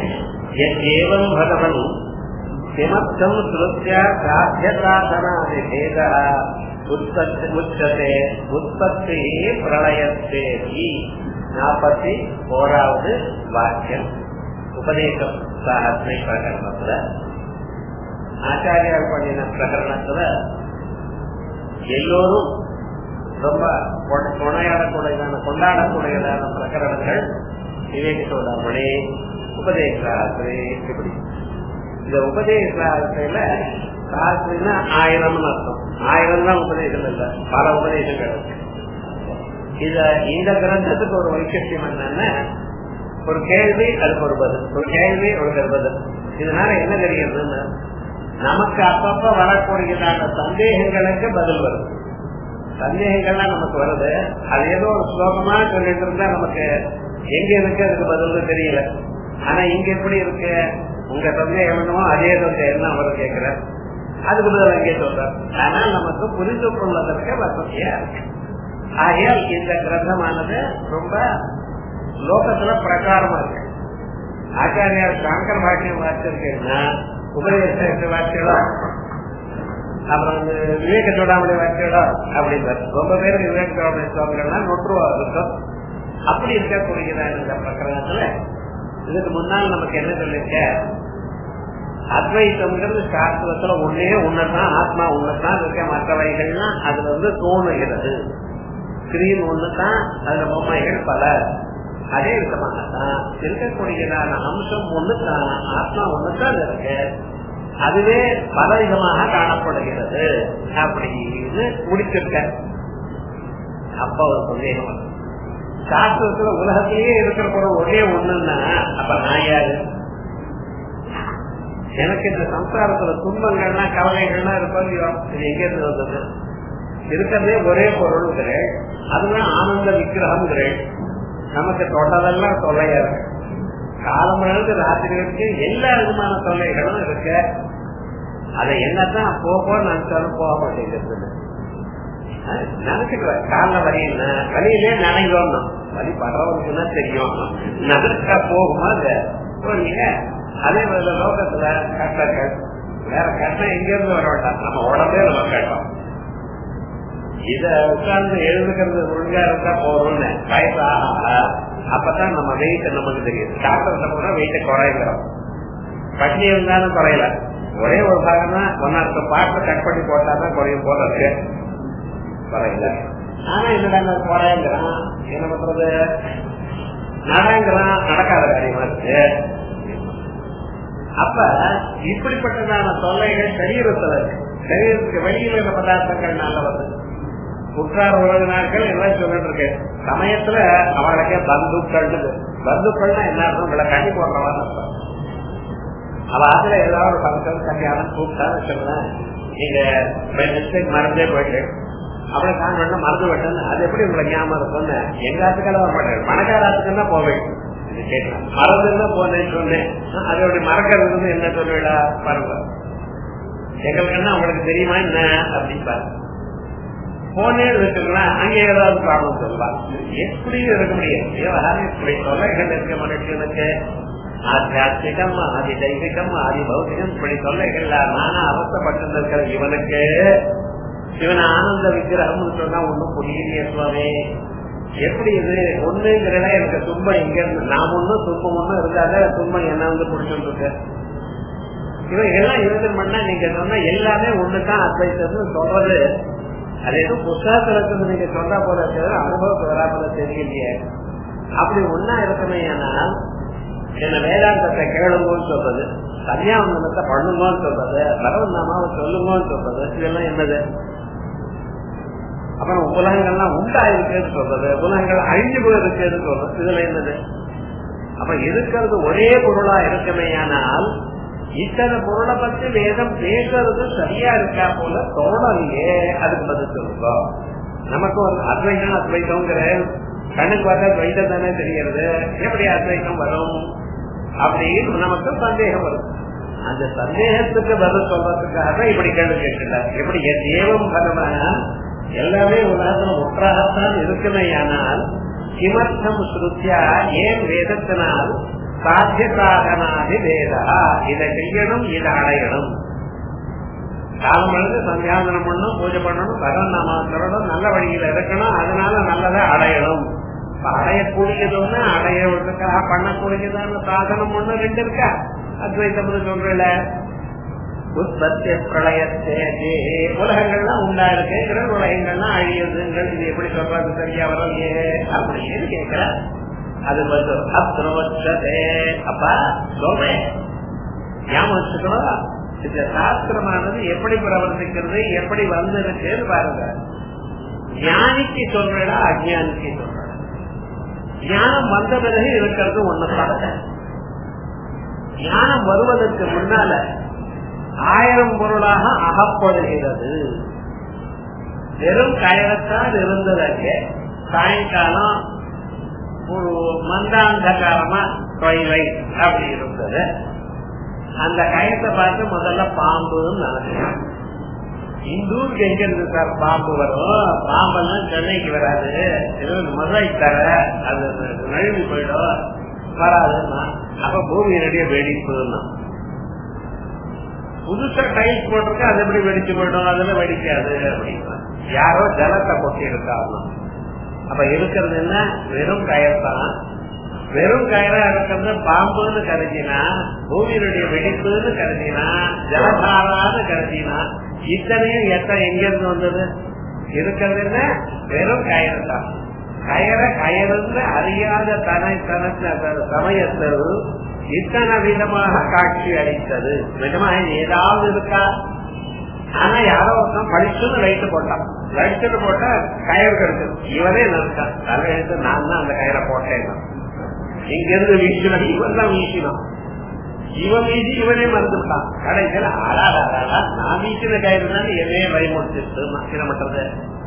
எவ்வளவு பகவன் கிமர்த்தம் ஸ்ருத்யா சாத்தியசாதனாதிபேத உற்பத்தி உச்சதே உற்பத்தி பிரளயத்தேதி நாற்பத்தி ஓராவது வாக்கியம் உபதேசம் சாகத்மை பிரகரணத்துல ஆச்சாரியார் பண்ணின பிரகரணத்துல எல்லோரும் ரொம்ப கொண்டாடக்கூடியதான கொண்டாடக்கூடியதான பிரகரணங்கள் விவேக சோடாமணி உபதேசாஸ்திரி இப்படி இந்த உபதேசாஸ்திரியில சாஸ்திரினா ஆயிரம்னு அர்த்தம் ஆயிரம் தான் உபதேசம் இல்ல பல உபதேசங்கள் இருக்கு இத இந்த கிரந்தத்துக்கு ஒரு வைசிஷ்யம் என்னன்னா ஒரு கேள்வி அதுக்கு ஒரு பதில் ஒரு கேள்வி ஒரு பதில் இதனால என்ன தெரியுதுன்னு நமக்கு அப்பப்ப வரக்கூடியதான சந்தேகங்களுக்கு பதில் வருது சந்தேகங்கள்லாம் நமக்கு வருது அது ஏதோ ஒரு ஸ்லோகமா சொல்லிட்டு இருந்தா நமக்கு எங்க இருக்கு அதுக்கு பதில் தெரியல ஆனா இங்க எப்படி இருக்கு உங்க சந்தேகம் என்னமோ அதே சந்தேகம் தான் அவர் கேட்கிற அதுக்கு பதில் அங்கே சொல்றார் ஆனால் நமக்கு புரிந்து கொள்வதற்கு வசதியா இருக்கு ஆகையால் இந்த கிரந்தமானது ரொம்ப லோகத்துல பிரகாரமா இருக்கு ஆச்சாரியார் சாங்கர் பாட்டியம் வாசிச்சிருக்கேன்னா உபதேச வாக்கியம் அப்புறம் வந்து விவேக சோடாமணி வாக்கியம் அப்படின்றார் ரொம்ப பேருக்கு விவேக சோடாமணி சுவாமிகள்லாம் நொற்றுவா இருக்கும் அப்படி இருக்கக்கூடியதான இந்த பிரகரணத்துல இதுக்கு முன்னால் நமக்கு என்ன சொல்லிருக்க அத்வைத்தம்ங்கிறது சாஸ்திரத்துல ஒன்னே ஒண்ணுதான் ஆத்மா ஒண்ணுதான் இருக்க மற்றவைகள்லாம் அதுல வந்து தோணுகிறது ஸ்கிரீன் ஒண்ணுதான் அதுல பொம்மைகள் பல அதே விதமாகத்தான் இருக்கக்கூடியதான அம்சம் ஒண்ணுதான் ஆத்மா ஒண்ணுதான் இருக்கு அதுவே பல விதமாக காணப்படுகிறது அப்படின்னு முடிச்சிருக்க அப்ப ஒரு சந்தேகம் சாஸ்திரத்துல உலகத்திலேயே இருக்கிற பொருள் ஒரே ஒண்ணுன்னா அப்ப நான் யாரு எனக்கு இந்த சம்சாரத்துல துன்பங்கள்லாம் கவலைகள்லாம் இருப்போம் இது எங்க இருந்து வந்தது இருக்கிறதே ஒரே பொருள்கிறேன் அதுதான் ஆனந்த விக்கிரகம்ங்கிறேன் நமக்கு தொட்டதெல்லாம் தொல்லையா இருக்கு காலமிழந்து ராத்திரி வரைக்கும் எல்லா விதமான தொல்லைகளும் இருக்கு அதை என்னதான் போக நினைச்சாலும் போக மாட்டேங்கிறது நினைச்சுக்கிறேன் கால வலி என்ன வலியிலே நினைக்கணும் வலி படுறவனுக்குன்னா தெரியும் நடக்க போகுமா அதே மாதிரி லோகத்துல கஷ்டங்கள் வேற கஷ்டம் எங்க இருந்து வர வேண்டாம் நம்ம உடம்பே நம்ம கஷ்டம் இத உட்கார்ந்து எழுதுகிறது ஒழுங்கா இருந்தா போறோம்னு வயசு ஆக அப்பதான் நம்ம வெயிட் நமக்கு தெரியும் டாக்டர் கூட வெயிட்ட குறைகிறோம் பட்னி இருந்தாலும் குறையல ஒரே ஒரு பாகம் தான் ஒன்னாத்த பாட்டு கட் பண்ணி போட்டாதான் குறையும் போல இருக்கு குறையல ஆனா என்னடா குறையங்கிறான் என்ன பண்றது நடங்கிறான் நடக்காத காரியமா இருக்கு அப்ப இப்படிப்பட்டதான தொல்லைகள் சரீரத்துல இருக்கு சரீரத்துக்கு வெளியில உள்ள பதார்த்தங்கள்னால வருது உற்றார் உறவினார்கள் எல்லாம் சொல்லிட்டு இருக்கேன் சமயத்துல அவளுக்கே பந்துக்கள் பந்துக்கள்னா என்ன அர்த்தம் இவ்வளவு கண்ணி போடுறவான்னு அர்த்தம் அவ அதுல ஏதாவது ஒரு ஃபங்க்ஷன் கல்யாணம் கூப்பிட்டா வச்சுருந்தேன் நீங்க மிஸ்டேக் மறந்தே போயிட்டு அப்படி தான் வேணும் மறந்து விட்டேன் அது எப்படி உங்களுக்கு ஞாபகம் இருக்கும்னு எங்க ஆத்துக்கெல்லாம் வர மாட்டேன் பணக்கார ஆத்துக்குன்னா போவேன் மறந்துன்னா போனேன்னு சொன்னேன் அது அப்படி மறக்கிறது என்ன சொல்லுவிடா பாருங்க எங்களுக்குன்னா அவங்களுக்கு தெரியுமா என்ன அப்படின்னு பாருங்க போனே வச்சுக்கலாம் அங்கே ஏதாவது ப்ராப்ளம் சொல்லலாம் எப்படி இருக்க முடியும் விவகாரம் இப்படி தொல்லைகள் இருக்க மனுஷனுக்கு ஆத்தியாத்மிகம் ஆதி தைவிகம் ஆதி பௌத்திகம் இப்படி தொல்லைகள் நானா அவசப்பட்டு இருக்கிற இவனுக்கு இவன் ஆனந்த விக்கிரகம் சொன்னா ஒண்ணும் புரியலையே சுவாமி எப்படி இது ஒண்ணுங்கிறத எனக்கு துன்பம் எங்க இருந்து நான் ஒண்ணும் துன்பம் ஒண்ணும் இருந்தாத துன்பம் என்ன வந்து பிடிச்சிட்டு இருக்கு இவன் எல்லாம் இருந்து பண்ணா நீங்க சொன்னா எல்லாமே ஒண்ணுதான் அத்வைத்தம்னு சொல்றது அது எதுவும் புத்தகத்துல இருந்து நீங்க சொன்னா போல இருக்கிறது அனுபவத்து வராமல தெரியலையே அப்படி ஒன்னா இருக்குமே ஆனால் என்ன வேதாந்தத்தை கேளுங்கன்னு சொல்றது கன்னியாவந்தனத்தை பண்ணுங்கன்னு சொல்றது பகவன் நாமாவை சொல்லுங்கன்னு சொல்றது இதெல்லாம் என்னது அப்புறம் உலகங்கள்லாம் உண்டாயிருக்குன்னு சொல்றது உலகங்கள் அழிஞ்சு போய் இருக்குன்னு சொல்றது இதுல என்னது அப்ப இருக்கிறது ஒரே பொருளா இருக்குமே ஆனால் இத்தனை பொருளை பத்தி வேதம் பேசுறது சரியா இருக்கா போல தோணலையே அதுக்கு பதில் சொல்லுங்க நமக்கு ஒரு அத்வைதம் அத்வைதம்ங்கிற கண்ணுக்கு பார்த்தா துவைதம் தானே தெரிகிறது எப்படி அத்வைதம் வரும் அப்படின்னு நமக்கு சந்தேகம் வரும் அந்த சந்தேகத்துக்கு பதில் சொல்றதுக்காக இப்படி கேள்வி கேட்கிறார் எப்படி தேவம் பகவான எல்லாமே உலகத்துல ஒன்றாகத்தான் இருக்குமே ஆனால் கிமர்த்தம் ஸ்ருத்தியா ஏன் வேதத்தினால் சாத்திய சாதனாதி வேதா இதை செய்யணும் இதை அடையணும் காலம் எழுந்து சந்தியாதனம் பண்ணணும் பூஜை பண்ணணும் பகவன் நாம சொல்லணும் நல்ல வழியில இருக்கணும் அதனால நல்லதை அடையணும் அடையக்கூடியது ஒண்ணு அடையறதுக்காக பண்ணக்கூடியதான சாதனம் ஒண்ணு ரெண்டு இருக்கா அத்வைத்தம் சொல்றல உற்பத்தி பிரளயத்தே உலகங்கள்லாம் உண்டா இருக்கு உலகங்கள்லாம் அழியுதுங்கள் இது எப்படி சொல்றது சரியா வரலையே அப்படின்னு கேட்கிற அது வந்து அப்ரோச்சதே அப்பா சொல்றேன் ஞாபகம் வச்சுக்கணும் இந்த சாஸ்திரமானது எப்படி பிரவர்த்திக்கிறது எப்படி வந்து இருக்குன்னு பாருங்க ஞானிக்கு சொல்றா அஜானிக்கு சொல்ற ஞானம் வந்த பிறகு இருக்கிறது ஒண்ணுதான் ஞானம் வருவதற்கு முன்னால ஆயிரம் பொருளாக அகப்படுகிறது வெறும் கயரத்தான் இருந்ததற்கு சாயங்காலம் ஒரு மந்தாந்தகாரமா தொய்வை அப்படி இருந்தது அந்த கயத்தை பார்த்து முதல்ல பாம்புன்னு நினைச்சேன் இந்த ஊருக்கு எங்க இருந்து சார் பாம்பு வரும் பாம்பெல்லாம் சென்னைக்கு வராது மதுரை தர அது நழுவி போயிடும் வராதுன்னா அப்ப பூமி ரெடியா வெடிப்புன்னா புதுசா டைல்ஸ் போட்டிருக்க அது எப்படி வெடிச்சு போயிடும் அதுல வெடிக்காது அப்படின்னா யாரோ ஜலத்தை கொட்டி இருக்காங்க அப்ப இருக்கிறது என்ன வெறும் கயர்தான் வெறும் கயரா இருக்கிறது பாம்புன்னு கருதினா பூமியினுடைய வெடிப்புன்னு கருதினா ஜலதாரான்னு கருதினா இத்தனையும் எத்தனை எங்க இருந்து வந்தது இருக்கிறது என்ன வெறும் கயிறு தான் கயற கயறுன்னு அறியாத தனை தனக்கு சமயத்தில் இத்தனை விதமாக காட்சி அளித்தது விதமாக ஏதாவது இருக்கா ஆனா யாரோ ஒருத்தன் படிச்சுன்னு லைட்டு போட்டான் லைட்டு போட்டா கயிறு கிடைச்சது இவனே நினைச்சான் தலை எடுத்து நான் தான் அந்த கயிறை போட்டேன் இங்க இருந்து வீசினான் இவன் தான் வீசினான் இவன் வீசி இவனே மறந்துட்டான் கடைசியில் ஆடாடா நான் வீசின கயிறு தான் எதையே பயமுடுத்து மற்றது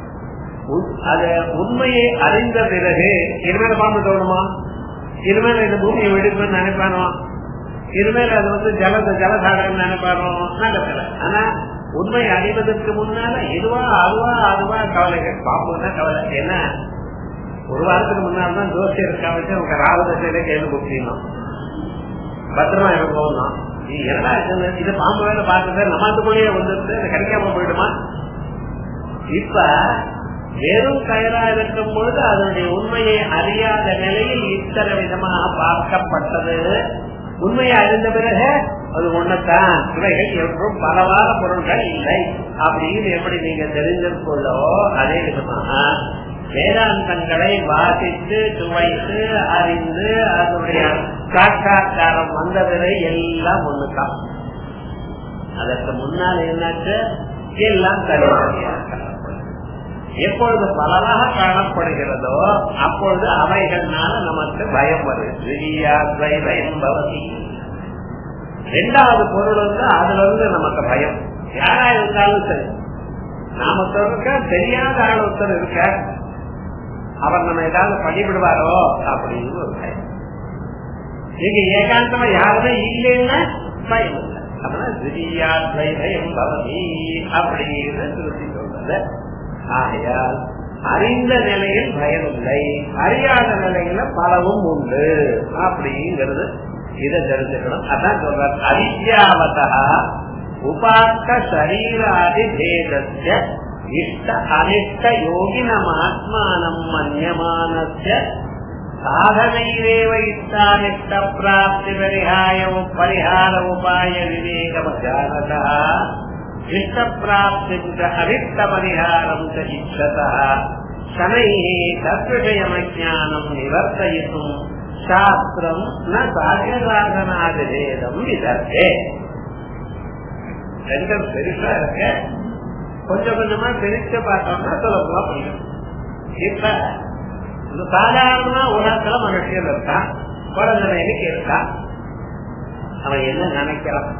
அது உண்மையை அறிந்த பிறகு இனிமேல பாம்பு தோணுமா இனிமேல இந்த பூமியை வெடிப்புன்னு நினைப்பானோ இனிமேல் அது வந்து ஜலத ஜலசாகரம் நினைப்பானோ நடக்கல ஆனா உண்மை அறிவதற்கு முன்னால இதுவா அதுவா அதுவா கவலைகள் பாம்புன்னா கவலை என்ன ஒரு வாரத்துக்கு முன்னால தான் தோசை இருக்கா வச்சு அவங்க ராவதசையில கேள்வி கொடுத்தீங்கணும் பத்திரமா இருக்கணும் என்னடா இது பாம்பு வேலை பார்த்துட்டு நம்மத்துக்குள்ளேயே வந்துட்டு கிடைக்காம போயிடுமா இப்ப வெறும் கயரா இருக்கும் பொழுது அதனுடைய உண்மையை அறியாத நிலையில் இத்தனை விதமாக பார்க்கப்பட்டது உண்மையை அறிந்த பிறகு அது ஒண்ணுதான் இவைகள் என்றும் பலவார பொருள்கள் இல்லை அப்படின்னு எப்படி நீங்க தெரிஞ்சிருக்கோ அதே விதமாக வேதாந்தங்களை வாசித்து சுவைத்து அறிந்து அதனுடைய சாட்சா்காரம் வந்தவரை எல்லாம் ஒண்ணுதான் அதற்கு முன்னால் என்னாச்சு எல்லாம் தனித்தனியாக எப்பொழுது பலனாக காணப்படுகிறதோ அப்பொழுது அவைகள்னால நமக்கு பயம் வருது பயம் பவதி ரெண்டாவது பொருள் வந்து அதுல இருந்து நமக்கு பயம் யாரா இருந்தாலும் சரி நாம இருக்க தெரியாத ஆள் ஒருத்தர் இருக்க அவர் நம்ம ஏதாவது பண்ணிவிடுவாரோ அப்படின்னு ஒரு பயம் நீங்க ஏகாந்தமா யாருமே இல்லைன்னா பயம் இல்லை அப்படின்னா பயம் பவதி அப்படின்னு திருத்தி சொல்றது ஆகையால் அறிந்த நிலையில் பயம் இல்லை அறியாத நிலையில பலவும் உண்டு அப்படிங்கிறது இதை தெரிஞ்சுக்கணும் அதான் சொல்றார் அவித்யாவதா உபாத்த சரீராதி பேதஸ்ய இஷ்ட அனிஷ்ட யோகினம் ஆத்மானம் மன்யமானஸ்ய சாதனைரேவ இஷ்டானிஷ்ட பிராப்தி பரிகாய பரிகார உபாய விவேகமஜானதா இஷ்டப்பிராப்தி அவிஷ்ட பரிகாரம் இச்சதா சனை தத்விஷயமஜானம் நிவர்த்தயித்தும் சாஸ்திரம் ந சாகராதனாதிவேதம் இதற்கே ரெண்டும் பெருசா இருக்க கொஞ்சம் கொஞ்சமா பிரிச்சு பார்த்தோம்னா சுலபமா புரியும் இப்ப இந்த சாதாரணமா உலகத்துல மனுஷன் இருக்கான் குழந்தை நினைக்க இருக்கான் அவன் என்ன நினைக்கிறான்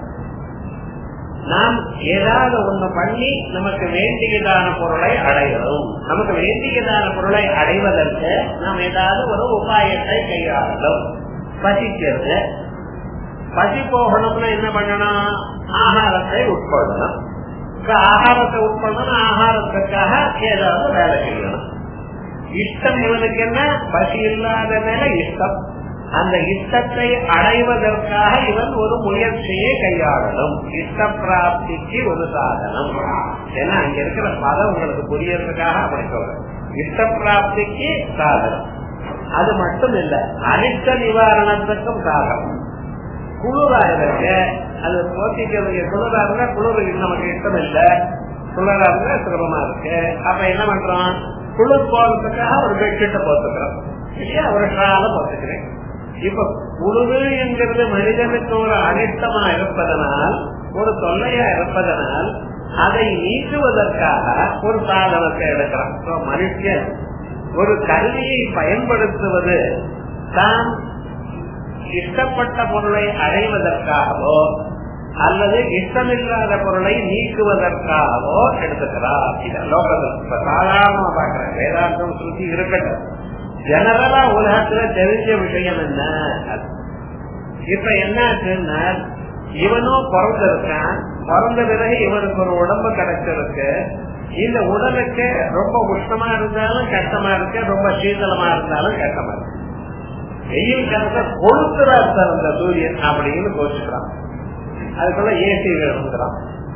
நாம் ஏதாவது ஒண்ணு பண்ணி நமக்கு வேண்டியதான பொருளை அடையணும் நமக்கு வேண்டியதான பொருளை அடைவதற்கு நாம் ஏதாவது ஒரு உபாயத்தை கையாளணும் பசிக்கிறது பசி போகணும்னா என்ன பண்ணணும் ஆகாரத்தை உட்கொள்ளணும் ஆகாரத்தை உட்கொள்ளணும் ஆகாரத்துக்காக ஏதாவது வேலை செய்யணும் இஷ்டம் இவனுக்கு என்ன பசி இல்லாத மேல இஷ்டம் அந்த இஷ்டத்தை அடைவதற்காக இவன் ஒரு முயற்சியை கையாளணும் இஷ்ட பிராப்திக்கு ஒரு சாதனம் ஏன்னா அங்க இருக்கிற பதம் உங்களுக்கு புரியறதுக்காக அப்படி சொல்றேன் இஷ்ட பிராப்திக்கு சாதனம் அது மட்டும் இல்ல அனிஷ்ட நிவாரணத்துக்கும் சாதனம் குளிரா இருக்கு அது போத்திக்கிறதுக்கு குளிரா இருந்தா குளிர் நமக்கு இஷ்டம் இல்ல குளிரா இருந்தா சிரமமா இருக்கு அப்ப என்ன பண்றோம் குளிர் போறதுக்காக ஒரு பெட்ஷீட்டை போத்துக்கிறோம் இல்லையா ஒரு ஷால போத்துக்கிறேன் இப்ப குழுவு என்கிறது மனிதனுக்கு ஒரு அனிஷ்டமா இருப்பதனால் ஒரு தொல்லையா இருப்பதனால் அதை நீக்குவதற்காக ஒரு சாதனத்தை எடுக்கிறோம் மனுஷன் ஒரு கருவியை பயன்படுத்துவது தான் இஷ்டப்பட்ட பொருளை அடைவதற்காகவோ அல்லது இஷ்டமில்லாத பொருளை நீக்குவதற்காகவோ எடுத்துக்கிறார் இத லோகத்தில் சாதாரணமா பாக்குறேன் வேதாந்தம் சுத்தி இருக்கட்டும் ஜெனரலா உலகத்துல தெரிஞ்ச விஷயம் என்ன இப்ப என்னாச்சுன்னா இவனும் பிறந்திருக்கான் பிறந்த பிறகு இவனுக்கு ஒரு உடம்பு கிடைச்சிருக்கு இந்த உடலுக்கு ரொம்ப உஷ்ணமா இருந்தாலும் கஷ்டமா இருக்கு ரொம்ப சீதளமா இருந்தாலும் கஷ்டமா இருக்கு வெயில் காலத்தை கொளுத்துறா சார் அந்த சூரியன் அப்படின்னு கோச்சுக்கிறான் அதுக்குள்ள ஏசி வேணுங்கிறான்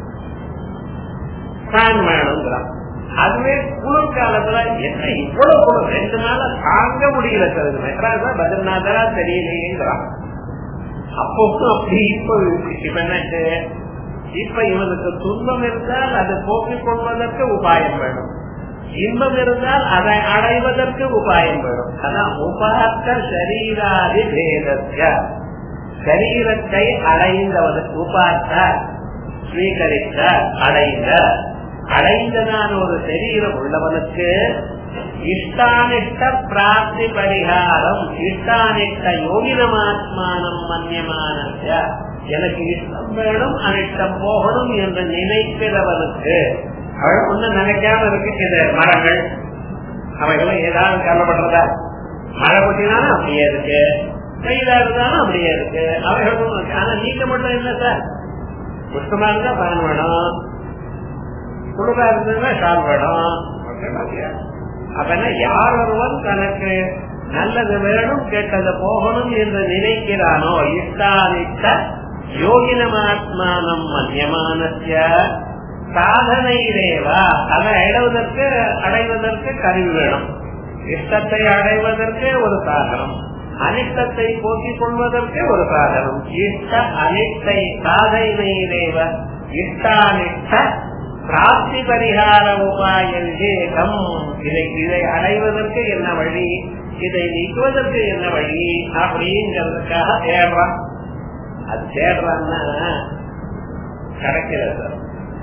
ஃபேன் வேணுங்கிறான் அதுவே குளிர் காலத்துல என்ன இவ்வளவு குளிர் ரெண்டு நாள தாங்க முடியல சார் மெட்ராஸ் பத்ரிநாதரா தெரியலையேங்கிறான் அப்பவும் அப்படி இப்ப இப்ப என்னாச்சு இப்ப இவனுக்கு துன்பம் இருந்தால் அதை போக்கிக் கொள்வதற்கு உபாயம் வேணும் இன்பம் இருந்தால் அதை அடைவதற்கு உபாயம் வேணும் அதான் உபாத்த சரீராதி பேதத்திய சரீரத்தை அடைந்தவனுக்கு உபாத்த ஸ்வீகரித்த அடைந்த அடைந்ததான ஒரு சரீரம் உள்ளவனுக்கு இஷ்டானிஷ்ட பிராப்தி பரிகாரம் இஷ்டானிஷ்ட யோகினமாத்மானம் மன்யமான எனக்கு இஷ்டம் வேணும் அனிஷ்டம் போகணும் என்று நினைக்கிறவனுக்கு அவள் ஒண்ணு நினைக்காம இருக்கு இந்த மரங்கள் அவைகளும் ஏதாவது கவலைப்படுறதா மழை கொட்டினாலும் அப்படியே இருக்கு வெயிலா இருந்தாலும் அப்படியே இருக்கு அவைகளும் இருக்கு ஆனா நீங்க மட்டும் என்ன சார் புஷ்டமா இருந்தா பயன் வேணும் குளிரா இருந்ததுன்னா ஷால் வேணும் அப்ப என்ன யார் ஒருவன் தனக்கு நல்லது வேணும் கெட்டது போகணும் என்று நினைக்கிறானோ இஷ்டானித்த யோகினமாத்மானம் மன்யமானசிய சாதனையிலேவா அதை அடைவதற்கு அடைவதற்கு கருவி வேணும் இஷ்டத்தை அடைவதற்கு ஒரு சாதனம் அனிஷ்டத்தை போக்கிக் கொள்வதற்கு ஒரு சாதனம் இஷ்ட அனிஷ்டை சாதனையிலேவ இஷ்டானிஷ்ட பிராப்தி பரிகார உபாயம் ஏகம் இதை இதை அடைவதற்கு என்ன வழி இதை நீக்குவதற்கு என்ன வழி அப்படிங்கிறதுக்காக தேடுறான் அது தேடுறான்னா கிடைக்கல சார்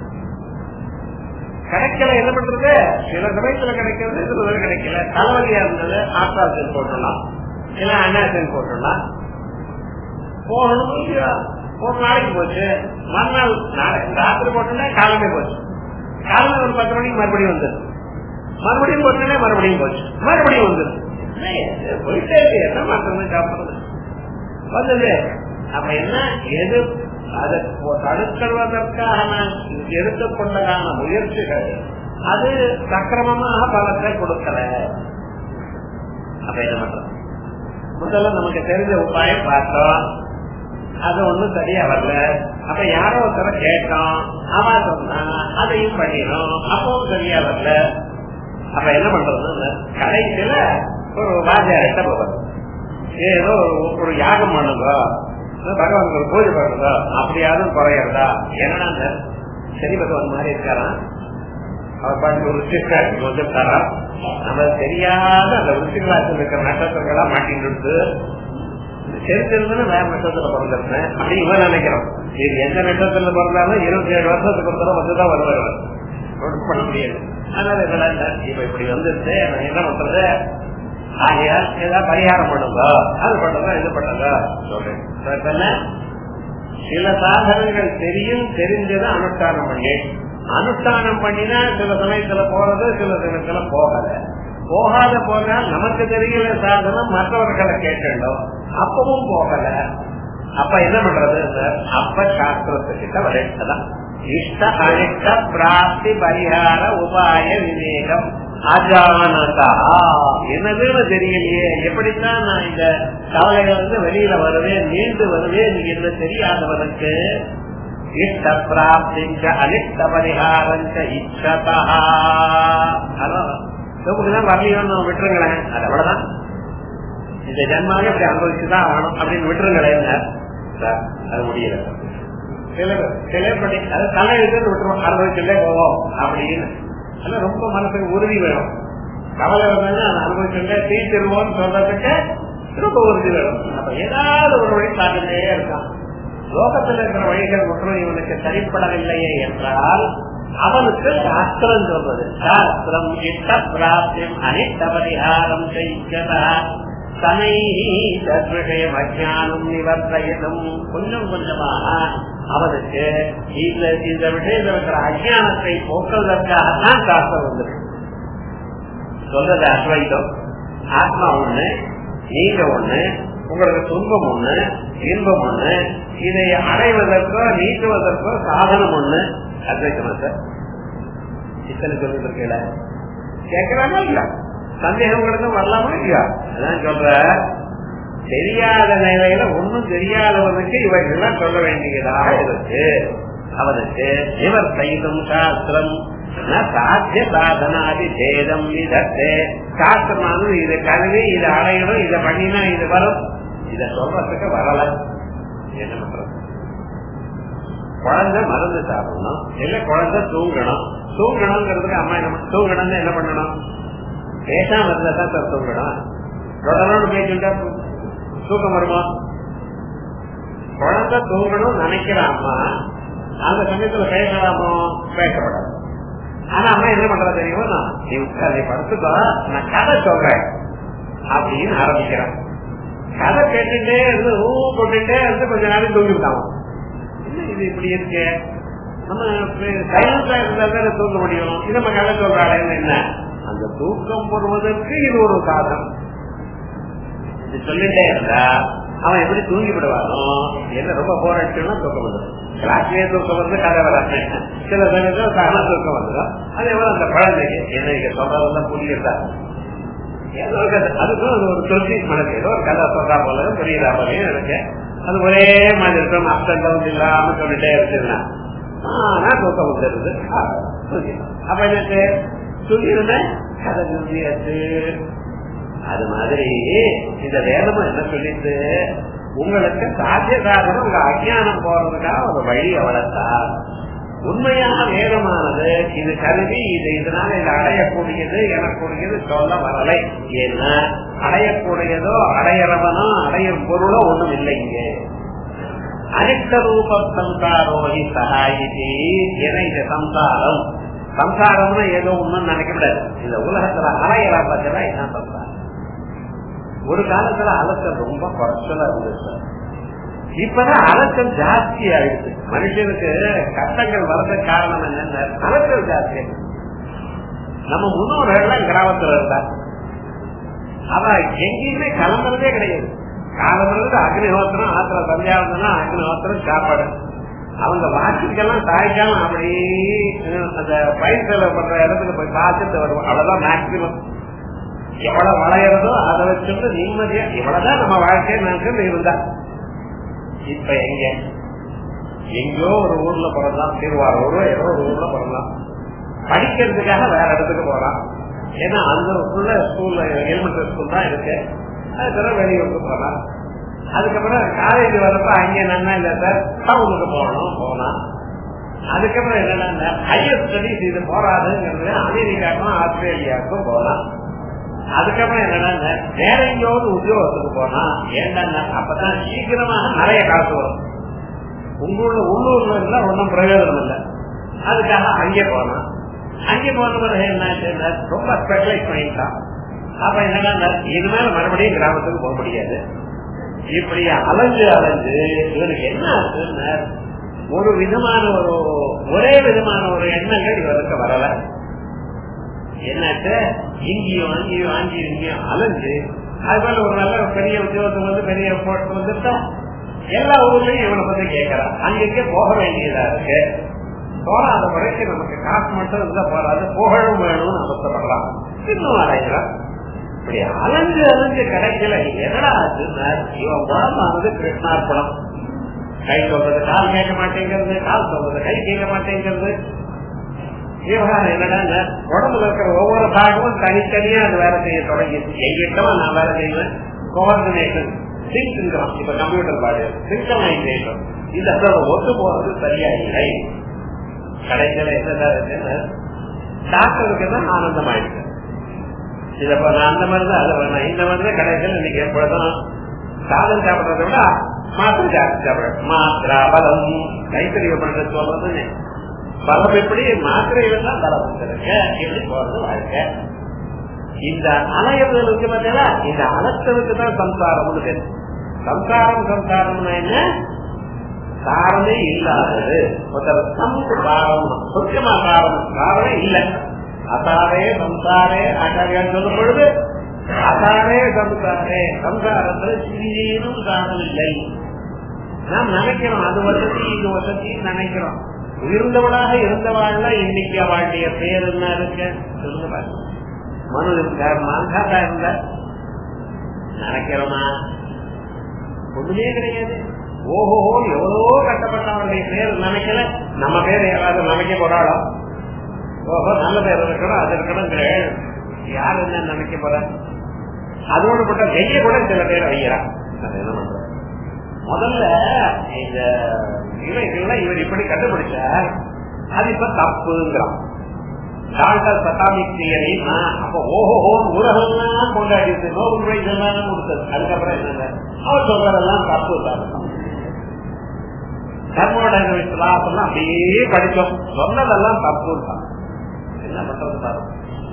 கிடைக்கல என்ன பண்றது சில சமயத்துல கிடைக்கிறது சில சமயம் கிடைக்கல தலைவலியா இருந்தது ஆத்தாசன் போட்டுடலாம் இல்ல அண்ணாசன் போட்டுடலாம் போகணும் இல்லையா ஒரு நாளைக்கு போச்சு மறுநாள் நாளைக்கு ராத்திரி போட்டோம்னா காலமே போச்சு காலமே ஒரு பத்து மணிக்கு மறுபடியும் வந்தது மறுபடியும் போச்சுன்னா மறுபடியும் போச்சு மறுபடியும் வந்தது போயிட்டே இருக்கு என்ன மாற்றம் சாப்பிடுறது வந்தது அப்ப என்ன எது அதை தடுக்கிறதற்காக நான் எடுத்துக்கொண்டதான முயற்சிகள் அது சக்கிரமமாக பலத்தை கொடுக்கல அப்ப என்ன பண்றது முதல்ல நமக்கு தெரிஞ்ச உபாயம் பார்த்தோம் அது ஒண்ணும் சரியா வரல அப்ப யாரோ ஒருத்தர கேட்டோம் அவன் சொன்னா அதையும் பண்ணிடும் அப்பவும் சரியா வரல அப்ப என்ன பண்றது கடைசியில ஒரு வாஜாரிட்ட போவது ஏதோ ஒரு யாகம் பண்ணுங்க பகவான் பூஜை பண்ணுங்க அப்படியாவது குறையறதா என்னன்னா சரி பகவான் மாதிரி இருக்காராம் அவர் பாட்டு ஒரு ரிஷிகாட்சி வந்துட்டாரா நம்ம தெரியாத அந்த ரிஷிகாட்சி இருக்கிற நட்சத்திரங்களா மாட்டிட்டு தெரிஞ்சிருந்தா வேற நட்சத்திரத்துல பிறந்திருந்தேன் அப்படி இவன் நினைக்கிறோம் இது எந்த நட்சத்திரத்துல பிறந்தாலும் இருபத்தி ஏழு வருஷத்துக்கு ஒரு தடவை வந்துதான் வருவார் பண்ண முடியாது அதனால இதெல்லாம் இப்ப இப்படி வந்துருச்சு நான் என்ன பண்றது ஆகையால் ஏதாவது பரிகாரம் பண்ணுங்க அது பண்ணுங்க இது பண்ணுங்க சொல்றேன் சில சாதனங்கள் தெரியும் தெரிஞ்சது அனுஷ்டானம் பண்ணி அனுஷ்டானம் பண்ணினா சில சமயத்துல போறது சில சமயத்துல போகல போகாத போனால் நமக்கு தெரியல சாதனம் மற்றவர்களை கேட்கணும் அப்பவும் போகல அப்ப என்ன பண்றது அப்ப சாஸ்திரத்துக்கிட்ட வரைச்சதான் இஷ்ட அனிஷ்ட பிராப்தி பரிகார உபாய விவேகம் அஜானதா என்னதுன்னு தெரியலையே எப்படித்தான் நான் இந்த கவலையில இருந்து வெளியில வருவேன் மீண்டு வருவேன் என்று தெரியாதவனுக்கு இஷ்ட பிராப்திஞ்ச அனிஷ்ட பரிகாரஞ்ச இஷ்டதா தான் வரலையோன்னு விட்டுருங்களேன் அது அவ்வளவுதான் இந்த ஜென்மாவே இப்படி அனுபவிச்சுதான் ஆகணும் அப்படின்னு விட்டுருங்களேன் சார் அது முடியல சில சில படி அது தலை எடுத்து விட்டுருவோம் அனுபவிச்சுட்டே போவோம் அப்படின்னு அதெல்லாம் ரொம்ப மனசுக்கு உறுதி வேணும் கவலை வந்தா அதை அனுபவிச்சுட்டே தீர்த்திருவோம்னு சொல்றதுக்கு ரொம்ப உறுதி வேணும் அப்ப ஏதாவது ஒரு வழி பார்த்துட்டே இருக்கான் லோகத்தில் இருக்கிற வழிகள் ஒன்றும் இவனுக்கு சரிப்படவில்லையே என்றால் அவனுக்கு சாஸ்திரம் சொல்றது சாஸ்திரம் இஷ்ட பிராப்தியம் அனைத்த பரிகாரம் செய்கிறதா தனை விஷயம் அஜானம் நிவர்த்தயனும் கொஞ்சம் கொஞ்சமாக அவனுக்கு இந்த இந்த விஷயத்தில் இருக்கிற அஜானத்தை போக்குவதற்காகத்தான் சாஸ்திரம் வந்திருக்கு சொல்றது அத்வைதம் ஆத்மா ஒண்ணு நீங்க ஒண்ணு உங்களுக்கு துன்பம் ஒண்ணு இன்பம் ஒண்ணு இதை அடைவதற்கோ நீக்குவதற்கோ சாதனம் ஒண்ணு அத்வைத்தமா சார் இத்தனை சொல்லிட்டு இருக்கல கேட்கிறாங்க இல்ல சந்தேகம் கிடந்து வரலாமா இல்லையா அதான் சொல்ற தெரியாத நிலையில ஒன்னும் தெரியாதவனுக்கு இவைகள்லாம் சொல்ல வேண்டியதாக இருக்கு அவனுக்கு இவர் சைதம் சாஸ்திரம் சாத்திய சாதனாதி சேதம் இதற்கு சாஸ்திரமானது இதை கழுவி இதை அடையணும் இதை பண்ணினா இது வரும் இத சொல்றதுக்கு வரல என்ன பண்றது குழந்தை மருந்து சாப்பிடணும் இல்ல குழந்தை தூங்கணும் தூங்கணுங்கிறதுக்கு அம்மா என்ன தூங்கணும்னு என்ன பண்ணணும் பேசாம இருந்தா தான் சார் தூங்கணும் தொடரணும் பேசிட்டா தூக்கம் வருமா குழந்தை தூங்கணும் நினைக்கிற அம்மா அந்த சமயத்துல பேசலாமோ பேசப்படாது ஆனா அம்மா என்ன பண்றா தெரியுமா நீ உட்கார்ந்து படுத்துக்கோ நான் கதை சொல்றேன் அப்படின்னு ஆரம்பிக்கிறான் கதை கேட்டுட்டே இருந்து ஊ போட்டுட்டே இருந்து கொஞ்ச நாளைக்கு தூங்கிட்டான் இது இப்படி இருக்கு நம்ம சைலண்டா இருந்தா தான் தூங்க முடியும் இது நம்ம கதை சொல்றாளேன்னு என்ன அந்த தூக்கம் போடுவதற்கு இது ஒரு சாதனம் இது சொல்லிட்டே இருந்தா அவன் எப்படி தூங்கி விடுவானோ என்ன ரொம்ப போராட்டம்னா தூக்கம் வந்துடும் கிளாஸ்லயே தூக்கம் வந்து கதை வராங்க சில சமயத்துல தானா தூக்கம் வந்துடும் அதே போல அந்த குழந்தைக்கு என்ன இங்க சொல்றதெல்லாம் புரியுதா ஏதோ ஒரு கதை அதுக்கும் அது ஒரு தொல்வி மனது ஏதோ ஒரு கதை சொல்றா போல புரியுதா போலயும் எனக்கு அது ஒரே மாதிரி இருக்கும் அப்ஸ் அண்ட் டவுன் இல்லாம சொல்லிட்டே இருக்குன்னா ஆனா தூக்கம் வந்துடுது அப்ப எனக்கு சொல்லியிருந்தேன் கதை நிறுத்தியாச்சு அது மாதிரி இந்த வேதமும் என்ன சொல்லிட்டு உங்களுக்கு சாத்திய சாதனம் உங்க அஜானம் போறதுக்காக ஒரு வழி அவ்வளவுதான் உண்மையான வேதமானது இது கருவி இது இதனால இது அடையக்கூடியது எனக்கூடியது சொல்ல வரலை ஏன்னா அடையக்கூடியதோ அடையறவனோ அடையும் பொருளோ ஒண்ணும் இல்லைங்க அனித்த ரூப சம்சாரோஹி சகாயிதி என இது சம்சாரம் சம்சாரம்னு ஏதோ ஒண்ணும் நினைக்கப்படாது இந்த உலகத்துல அலையிற பட்சம் இதுதான் சம்சாரம் ஒரு காலத்துல அலசல் ரொம்ப குறைச்சலா இருந்துச்சு இப்பதான் அலசல் ஜாஸ்தி ஆயிடுச்சு மனுஷனுக்கு கஷ்டங்கள் வர்றதுக்கு காரணம் என்னன்னு அலசல் ஜாஸ்தி நம்ம முன்னோர்கள் கிராமத்துல இருந்தா அவ எங்கேயுமே கிளம்புறதே கிடையாது காலம்ன்றது அக்னிஹோத்திரம் ஆத்திர சந்தியாவந்தனா அக்னிஹோத்திரம் சாப்பாடு அவங்க வாக்கிக்கெல்லாம் தாய்க்காம அப்படி அந்த பயிர் பண்ற இடத்துக்கு போய் பார்த்துட்டு வருவோம் அவ்வளவுதான் மேக்சிமம் எவ்வளவு வளையறதோ அதை வச்சுட்டு நிம்மதியா இவ்வளவுதான் நம்ம வாழ்க்கையை நினைச்சு இருந்தா இப்ப எங்க எங்கோ ஒரு ஊர்ல பிறந்தான் திருவாரூர் ஏதோ ஒரு ஊர்ல பிறந்தான் படிக்கிறதுக்காக வேற இடத்துக்கு போறான் ஏன்னா அந்த உள்ள ஸ்கூல்ல எலிமெண்டரி ஸ்கூல் தான் இருக்கு அதுக்கப்புறம் வெளியூருக்கு போறான் அதுக்கப்புறம் காலேஜ் வரப்ப அங்கே நன்னா இல்ல சார் டவுனுக்கு போகணும் போனா அதுக்கப்புறம் என்னன்னா ஹையர் ஸ்டடிஸ் இது போறாதுங்கிறது அமெரிக்காவுக்கும் ஆஸ்திரேலியாவுக்கும் போலாம் அதுக்கப்புறம் என்னன்னா வேற எங்கேயாவது உத்தியோகத்துக்கு போனா ஏன்னா அப்பதான் சீக்கிரமாக நிறைய காசு வரும் உங்களோட உள்ளூர்ல இருந்தா ஒன்றும் பிரயோஜனம் இல்லை அதுக்காக அங்கே போனான் அங்கே போன பிறகு என்ன ரொம்ப ஸ்பெஷலைஸ் பண்ணிட்டான் அப்ப என்னன்னா இனிமேல மறுபடியும் கிராமத்துக்கு போக முடியாது இப்படி அலைஞ்சு அலைஞ்சு இவனுக்கு என்ன ஆச்சுன்னா ஒரு விதமான ஒரு ஒரே விதமான ஒரு எண்ணங்கள் இவருக்கு வரல என்னாச்சு இங்கேயும் அங்கேயும் அங்கேயும் இங்கேயும் அலைஞ்சு அது போல ஒரு நல்ல பெரிய உத்தியோகத்துக்கு வந்து பெரிய போட்டு வந்துட்டா எல்லா ஊர்லயும் இவனை பத்தி கேட்கறான் அங்கங்கே போக வேண்டியதா இருக்கு போறாத முறைக்கு நமக்கு காசு மட்டும் இருந்தா போறாது புகழும் வேணும்னு அவசரப்படலாம் இன்னும் அலைகிறான் இப்படி அலைஞ்சு அலைஞ்சு கிடைக்கல என்னடா ஆச்சுன்னா இவன் உடம்பானது கிருஷ்ணார்ப்பணம் கை சொல்றது கால் கேட்க மாட்டேங்கிறது கால் சொல்றது கை கேட்க மாட்டேங்கிறது விவகாரம் என்னடா உடம்புல இருக்கிற ஒவ்வொரு பாகமும் தனித்தனியா அது வேலை செய்ய தொடங்கிடுச்சு எங்கிட்டமா நான் வேலை செய்வேன் கோஆர்டினேஷன் சிங்க்ங்கிறோம் இப்ப கம்ப்யூட்டர் பாடு சிங்கனைசேஷன் இந்த அதோட ஒத்து போறது சரியா இல்லை கடைசியில என்ன டாக்டருக்கு தான் ஆனந்தமாயிடுச்சு இத நான் அந்த மாதிரி தான் அதை வேணாம் இந்த மாதிரி தான் கடைசியில் இன்னைக்கு எப்பொழுதும் சாதம் சாப்பிடுறத விட மாத்திரை ஜாஸ்தி சாப்பிடுறேன் மாத்திரா பலம் கைத்தறிவு பண்றது சொல்றது பலம் எப்படி மாத்திரை தான் பலம் வந்துருக்கு எப்படி போறது வாழ்க்கை இந்த அலையிறது இருக்கு பார்த்தீங்களா இந்த அலத்தலுக்கு தான் சம்சாரம்னு பேரு சம்சாரம் சம்சாரம்னா என்ன காரணமே இல்லாதது ஒருத்தர் சம்சு காரணம் சுத்தமா காரணம் காரணம் இல்லை அசாரே சம்சாரே ஆச்சாரியால் சொல்லும் பொழுது அசாரே சம்சாரே சம்சாரத்துல சிறியேனும் காரணம் இல்லை நாம் நினைக்கிறோம் அது வசதி இது வசதி நினைக்கிறோம் உயர்ந்தவளாக இருந்தவாழ்ல இன்னைக்கு அவளுடைய பேர் என்ன இருக்கு சொல்லுங்க பாருங்க மனு இருக்கார் மாங்காத்தா இருந்த நினைக்கிறோமா ஒண்ணுமே கிடையாது ஓஹோ எவ்வளோ கஷ்டப்பட்டவனுடைய பேர் நினைக்கல நம்ம பேர் யாராவது நினைக்க போறாளோ ஓஹோ நல்ல பேர் இருக்கணும் அது இருக்கணும் யார் என்ன நினைக்க போற அதோடு கூட வெய்ய கூட சில பேர் வைக்கிறான் அது என்ன பண்ற முதல்ல இந்த இவைகள்லாம் இவர் இப்படி கண்டுபிடிச்சார் அது இப்ப தப்புங்கிறான் டாக்டர் சட்டாமிக் தியரி அப்ப ஓஹோ ஊரகம்லாம் கொண்டாடிட்டு நோபல் பிரைஸ் எல்லாம் கொடுத்தது அதுக்கப்புறம் என்னங்க அவர் சொல்றதெல்லாம் தப்பு தான் தெர்மோடைனமிக்ஸ் எல்லாம் அப்படியே படிச்சோம் சொன்னதெல்லாம் தப்பு தான் என்ன பண்றது பாருங்க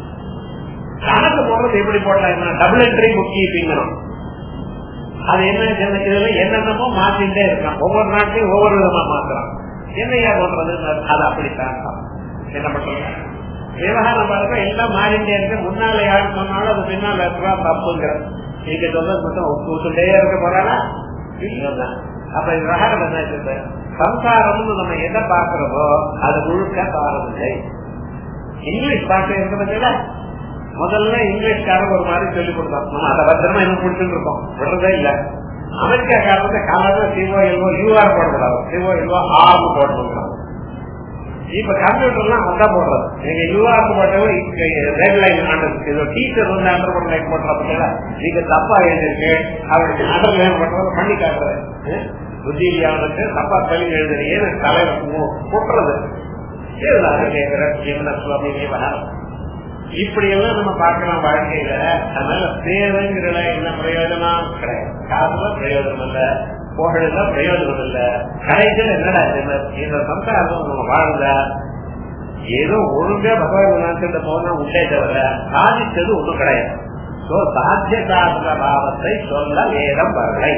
கணக்கு போடுறது எப்படி போட்டா என்ன டபுள் என்ட்ரி புக் கீப்பிங்கணும் அது என்ன இதுல என்னென்னமோ மாத்திட்டே இருக்கான் ஒவ்வொரு நாட்டையும் ஒவ்வொரு விதமா மாத்துறான் என்னையா பண்றது அது அப்படித்தான் என்ன பண்றது விவகாரம் பாருங்க எல்லாம் மாறிட்டே இருக்கு முன்னால யாரு சொன்னாலும் அது பின்னால இருக்கிறா தப்புங்கிற நீங்க சொல்றது மட்டும் ஒத்துட்டே இருக்க போறானா இல்லதான் அப்ப விவகாரம் என்ன இருக்குது சம்சாரம்னு நம்ம எதை பாக்குறோமோ அது முழுக்க பாரதில்லை இங்கிலீஷ் பாட்டு இருக்க பத்தியில முதல்ல இங்கிலீஷ்காரன் ஒரு மாதிரி சொல்லிக் கொடுத்தோம் நம்ம அதை பத்திரமா இன்னும் பிடிச்சிட்டு இருக்கோம் விடுறதே இல்ல அமெரிக்காக்காரங்க காலத்துல சிஓ எல்வோ யூஆர் போடக்கூடாது சிஓ எல்வோ ஆர்னு போடணும் இப்ப கம்ப்யூட்டர்லாம் அதான் போடுறது நீங்க யூஆர் போட்டவங்க ரெட் லைன் ஆண்டது ஏதோ டீச்சர் வந்து அண்டர் லைன் போட்டுறப்ப நீங்க தப்பா எழுதிருக்கு அவருக்கு அண்டர் லைன் பண்றது பண்ணி காட்டுறது புத்தியானதுக்கு தப்பா சொல்லி எழுதுறீங்க தலைவர் கொட்டுறது கேட்கிற என்ன சுவாமி விவகாரம் இப்படி எல்லாம் நம்ம பார்க்கலாம் வாழ்க்கையில அதனால சேவைங்கிறத என்ன பிரயோஜனம் கிடையாது காசுல பிரயோஜனம் இல்ல புகழ்ல பிரயோஜனம் இல்ல கடைசியில் என்னடா இந்த சம்சாரம் நம்ம வாழ்ந்த ஏதோ ஒழுங்கா பகவான் நினைச்சிட்டு போனா உண்டே தவிர சாதித்தது ஒண்ணும் கிடையாது சாத்திய சாதன பாவத்தை சொல்ல வேதம் வரலை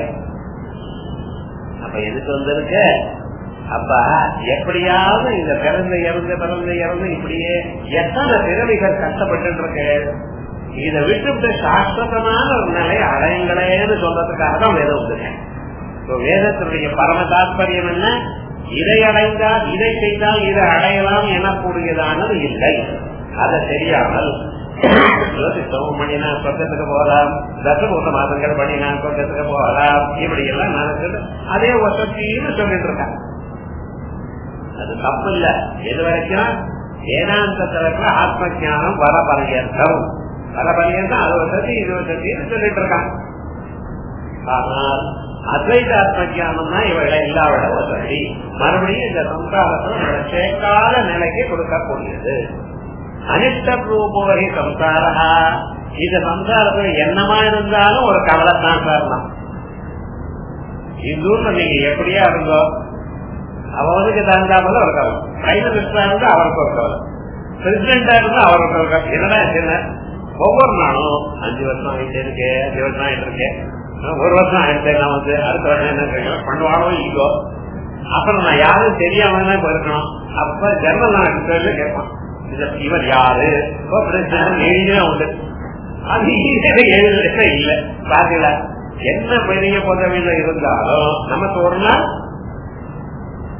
அப்ப எதுக்கு வந்திருக்கு அப்ப எப்படியாவது இந்த பிறந்த இறந்து பிறந்த இறந்து இப்படியே எத்தனை பிறவிகள் கஷ்டப்பட்டு இருக்கு இதை விட்டு சாஸ்திரமான ஒரு நிலை அடையுங்களேன்னு சொல்றதுக்காக தான் வேதம் வந்துருக்கேன் வேதத்தினுடைய பரம தாற்பயம் என்ன இதை அடைந்தால் இதை செய்தால் இதை அடையலாம் எனக்கூடியதானது இல்லை அதை தெரியாமல் சித்தமும் பண்ணினா சொர்க்கத்துக்கு போகலாம் தசபூத மாதங்கள் பண்ணினா சொர்க்கத்துக்கு போகலாம் இப்படி எல்லாம் நடக்குது அதே வசதின்னு சொல்லிட்டு இருக்காங்க அது தப்பு இல்ல எது வரைக்கும் வேதாந்தத்துல ஆத்ம ஜானம் வர பரியந்தம் வர பரியந்தம் அது வசதி இது வசதின்னு சொல்லிட்டு இருக்காங்க ஆனால் அத்வைத ஆத்ம ஜானம் தான் இவர்களை இல்லாவிட வசதி மறுபடியும் இந்த சம்சாரத்துல சேர்க்காத நிலைக்கு கொடுக்கக்கூடியது அனிஷ்ட ரூபோகி சம்சாரா இந்த சம்சாரத்துல என்னமா இருந்தாலும் ஒரு கவலைத்தான் காரணம் இந்தூர்ல நீங்க எப்படியா இருந்தோ அவனுக்கு தகுந்தாமல் ஒரு கவலை பிரைம் மினிஸ்டரா இருந்தா அவருக்கு ஒரு கவலை பிரசிடண்டா இருந்தா அவருக்கு ஒரு கவலை என்னடா என்ன ஒவ்வொரு நாளும் அஞ்சு வருஷம் ஆயிட்டு இருக்கு அஞ்சு வருஷம் ஆயிட்டு இருக்கேன் ஒரு வருஷம் ஆயிடுச்சு நான் வந்து அடுத்த வருஷம் என்ன பண்ணுவானோ இல்லோ அப்புறம் நான் யாரும் தெரியாம தான் இருக்கணும் அப்ப ஜெர்மன் நாட்டு கேட்பான் இவர் யாரு எழுதினா உண்டு அது எழுதுறதே இல்ல பாத்தீங்களா என்ன பெரிய பதவியில இருந்தாலும் நமக்கு ஒரு நாள்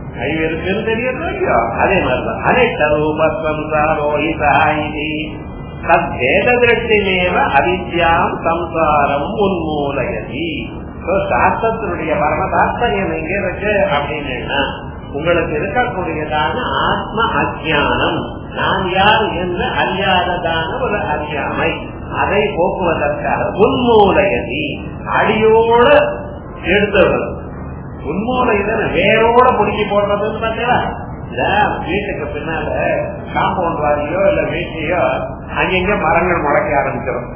இருக்குன்னு தெரியறதோ இல்லையோ அதே மாதிரிதான் அனைத்த ரூபஸ்வந்தாரோஹிதாயிதி தத்வேதத்திலேவ அவித்யாம் சம்சாரம் உன்மூலயதி சாஸ்திரத்தினுடைய பரம தாத்பரியம் எங்க இருக்கு அப்படின்னா உங்களுக்கு இருக்கக்கூடியதான ஆத்ம அஜானம் நான் யார் என்று அறியாததான ஒரு அறியாமை அதை போக்குவதற்காக உன்மூலயதி அடியோடு எடுத்தவர் உன்மூலையில வேரோட பிடிக்கி போடுறதுன்னு பார்த்தீங்களா இந்த வீட்டுக்கு பின்னால காம்பவுண்ட் வாரியோ இல்ல வீட்டையோ அங்கங்க மரங்கள் முளைக்க ஆரம்பிச்சிடும்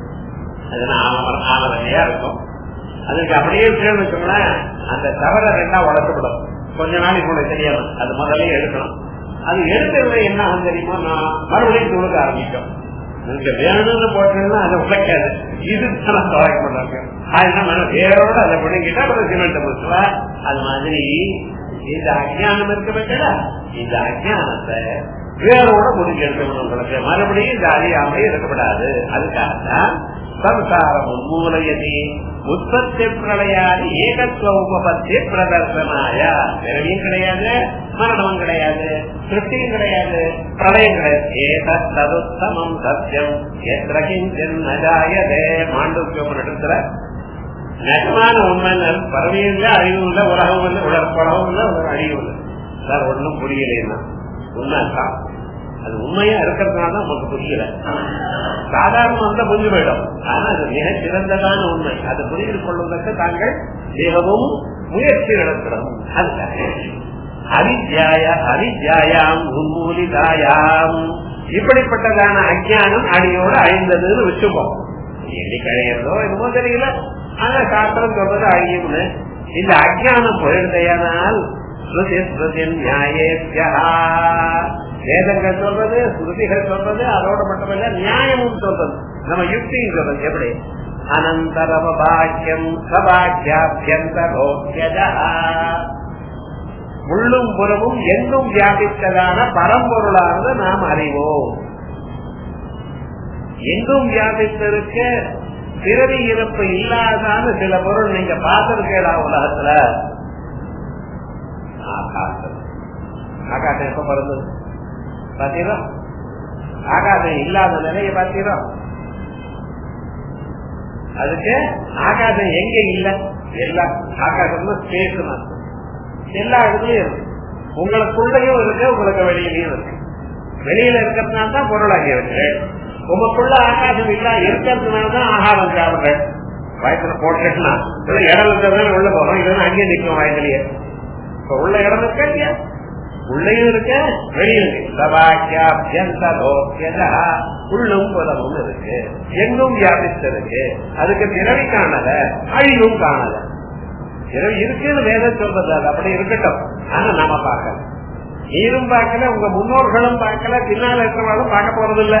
அது ஆலமரம் ஆலமரையா இருக்கும் அதுக்கு அப்படியே கீழ் வச்சோம்னா அந்த தவறை ரெண்டா உடச்சுவிடும் கொஞ்ச நாளைக்கு கூட தெரியாது அது முதல்ல எடுக்கணும் அது எடுக்கிறது என்ன ஆகும் தெரியுமா நான் மறுபடியும் துணுக்க ஆரம்பிக்கும் நீங்க வேணும்னு போட்டீங்கன்னா அதை உழைக்காது இது தான் தொலைக்க மாட்டாங்க அதனால வேரோட அதை பிடிங்கிட்டா அப்புறம் சிமெண்ட் பூசுவா அது மாதிரி இந்த அஜானம் இருக்க பட்சா இந்த அஜானத்தை வேரோட முடிஞ்சு எடுக்கணும் உங்களுக்கு மறுபடியும் இந்த அறியாமை இருக்கப்படாது அதுக்காகத்தான் சம்சாரம் உன்மூலையதி உற்பத்தி பிரளையாது ஏகத்துவ உபபத்தி பிரதர்சனாய பிறவியும் கிடையாது மரணமும் கிடையாது திருப்தியும் கிடையாது பிரளயம் கிடையாது ஏக ததுத்தமம் சத்தியம் எത്ര கிஞ்சன்மதாயதே மாண்டூக்கியம் இடத்துல நிஜமான உண்மை பறவையும் இல்லை அழிவும் இல்லை உலகம் இல்லை உலகம் இல்லை ஒரு அழிவும் இல்லை சார் ஒன்றும் புரியலைன்னா உண்மைதான் அது உண்மையா இருக்கிறதுனால தான் நமக்கு புரியல சாதாரண வந்தா புரிஞ்சு போயிடும் ஆனா அது மிக சிறந்ததான உண்மை அதை புரிந்து கொள்வதற்கு தாங்கள் மிகவும் முயற்சி நடத்தணும் அதுக்காக அவித்யாய அவித்யாயாம் உன்மூலிதாயாம் இப்படிப்பட்டதான அஜானம் அடியோடு அழிந்ததுன்னு வச்சுப்போம் எப்படி கழியறதோ என்னமோ தெரியல ஆனா சாஸ்திரம் சொல்றது அழியும்னு இந்த அஜானம் போயிருந்தையானால் ஸ்ருதி ஸ்ருதி நியாயேபியா வேதங்கள் சொல்றது ஸ்ருதிகள் சொல்றது அதோட மட்டுமல்ல நியாயமும் சொல்றது நம்ம யுக்தியும் சொல்றது எப்படி அனந்தரவ பாக்கியம் சபாக்கியாபியந்தரோக்கியதா உள்ளும் புறமும் எங்கும் வியாபித்ததான பரம்பொருளானது நாம் அறிவோம் எங்கும் வியாபித்திருக்க பிறவி இறப்பு இல்லாதான சில பொருள் நீங்க பார்த்திருக்கா உலகத்துல ஆகாசம் ஆகாசம் எப்ப பிறந்தது பாத்தீங்களா ஆகாசம் இல்லாத நிலையை பாத்தீங்களா அதுக்கு ஆகாசம் எங்க இல்ல எல்லாம் ஆகாசம்னா ஸ்பேஸ் எல்லா இடத்துலயும் இருக்கு உங்களுக்குள்ளயும் இருக்கு உங்களுக்கு வெளியிலயும் இருக்கு வெளியில இருக்கிறதுனால தான் பொருளாகி இருக்கு உங்களுக்குள்ள ஆகாசம் இல்ல இருக்கிறதுனால தான் ஆகாரம் சாப்பிடுறேன் வயசுல போட்டுன்னா இடம் இருக்கிறது உள்ள போறோம் இல்லைன்னா அங்கேயே நிற்கும் வயசுலயே இப்ப உள்ள இடம் இருக்கா இல்லையா உள்ளயும் இருக்க வெளியும் உள்ளும் புலமும் இருக்கு எங்கும் வியாபித்திருக்கு அதுக்கு பிறவி காணல அழிவும் காணல பிறவி இருக்குன்னு வேதம் சொல்றது அது அப்படி இருக்கட்டும் ஆனா நாம பார்க்கல நீரும் பார்க்கல உங்க முன்னோர்களும் பார்க்கல பின்னால இருக்கிறவங்களும் பார்க்க போறது இல்ல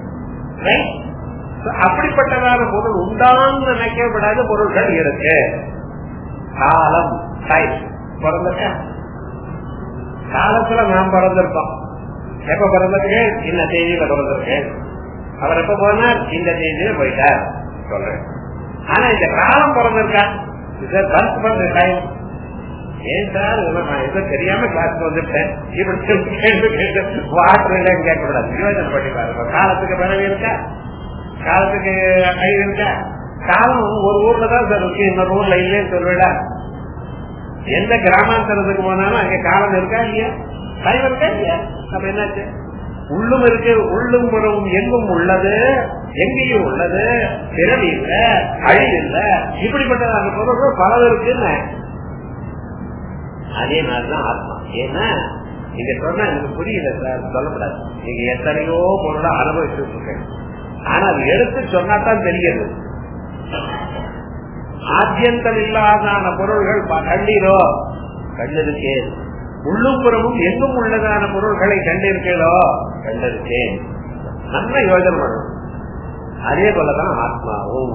அப்படிப்பட்டதான பொருள் உண்டான்னு நினைக்கப்படாத பொருள்கள் இருக்கு காலம் டைம் பிறந்திருக்க காலத்துல நாம் பிறந்திருக்கோம் எப்ப பிறந்திருக்கு இந்த தேதியில பிறந்திருக்கு அவர் எப்ப போனார் இந்த தேதியில போயிட்டார் சொல்றேன் ஆனா இந்த காலம் பிறந்திருக்கா பர்த் பண்ற டைம் ஏன் சார் நான் எதோ தெரியாம கிளாஸ்க்கு வந்துட்டேன் இப்படி வாட்டர் கேட்க கூடாது யோஜனை பண்ணி பாருங்க காலத்துக்கு பிறகு இருக்கா காலத்துக்கு அழிவு இருக்கா காலம் ஒரு ஊர்ல தான் சார் இருக்கு இன்னொரு ஊர்ல இல்லைன்னு சொல்லுவேடா எந்த கிராமாந்தரத்துக்கு போனாலும் அங்க காலம் இருக்கா இல்லையா டைம் இருக்கா இல்லையா அப்ப என்னாச்சு உள்ளும் இருக்கு உள்ளும் புறவும் எங்கும் உள்ளது எங்கேயும் உள்ளது பிறவி இல்ல அழிவு இல்ல இப்படிப்பட்ட அந்த பொருள்கள் பல இருக்குன்னு அதே மாதிரிதான் ஆத்மா ஏன்னா நீங்க சொன்னா எனக்கு புரியல சார் சொல்லக்கூடாது நீங்க எத்தனையோ பொருளை அனுபவிச்சுட்டு இருக்கேன் ஆனா அது எடுத்து சொன்னாதான் தெரியுது ஆத்தியந்தம் இல்லாதான பொருள்கள் கண்டீரோ கண்டிருக்கேன் உள்ளுப்புறமும் எங்கும் உள்ளதான பொருள்களை கண்டிருக்கேளோ கண்டிருக்கேன் நல்ல யோஜனை பண்ணும் அதே போலதான் ஆத்மாவும்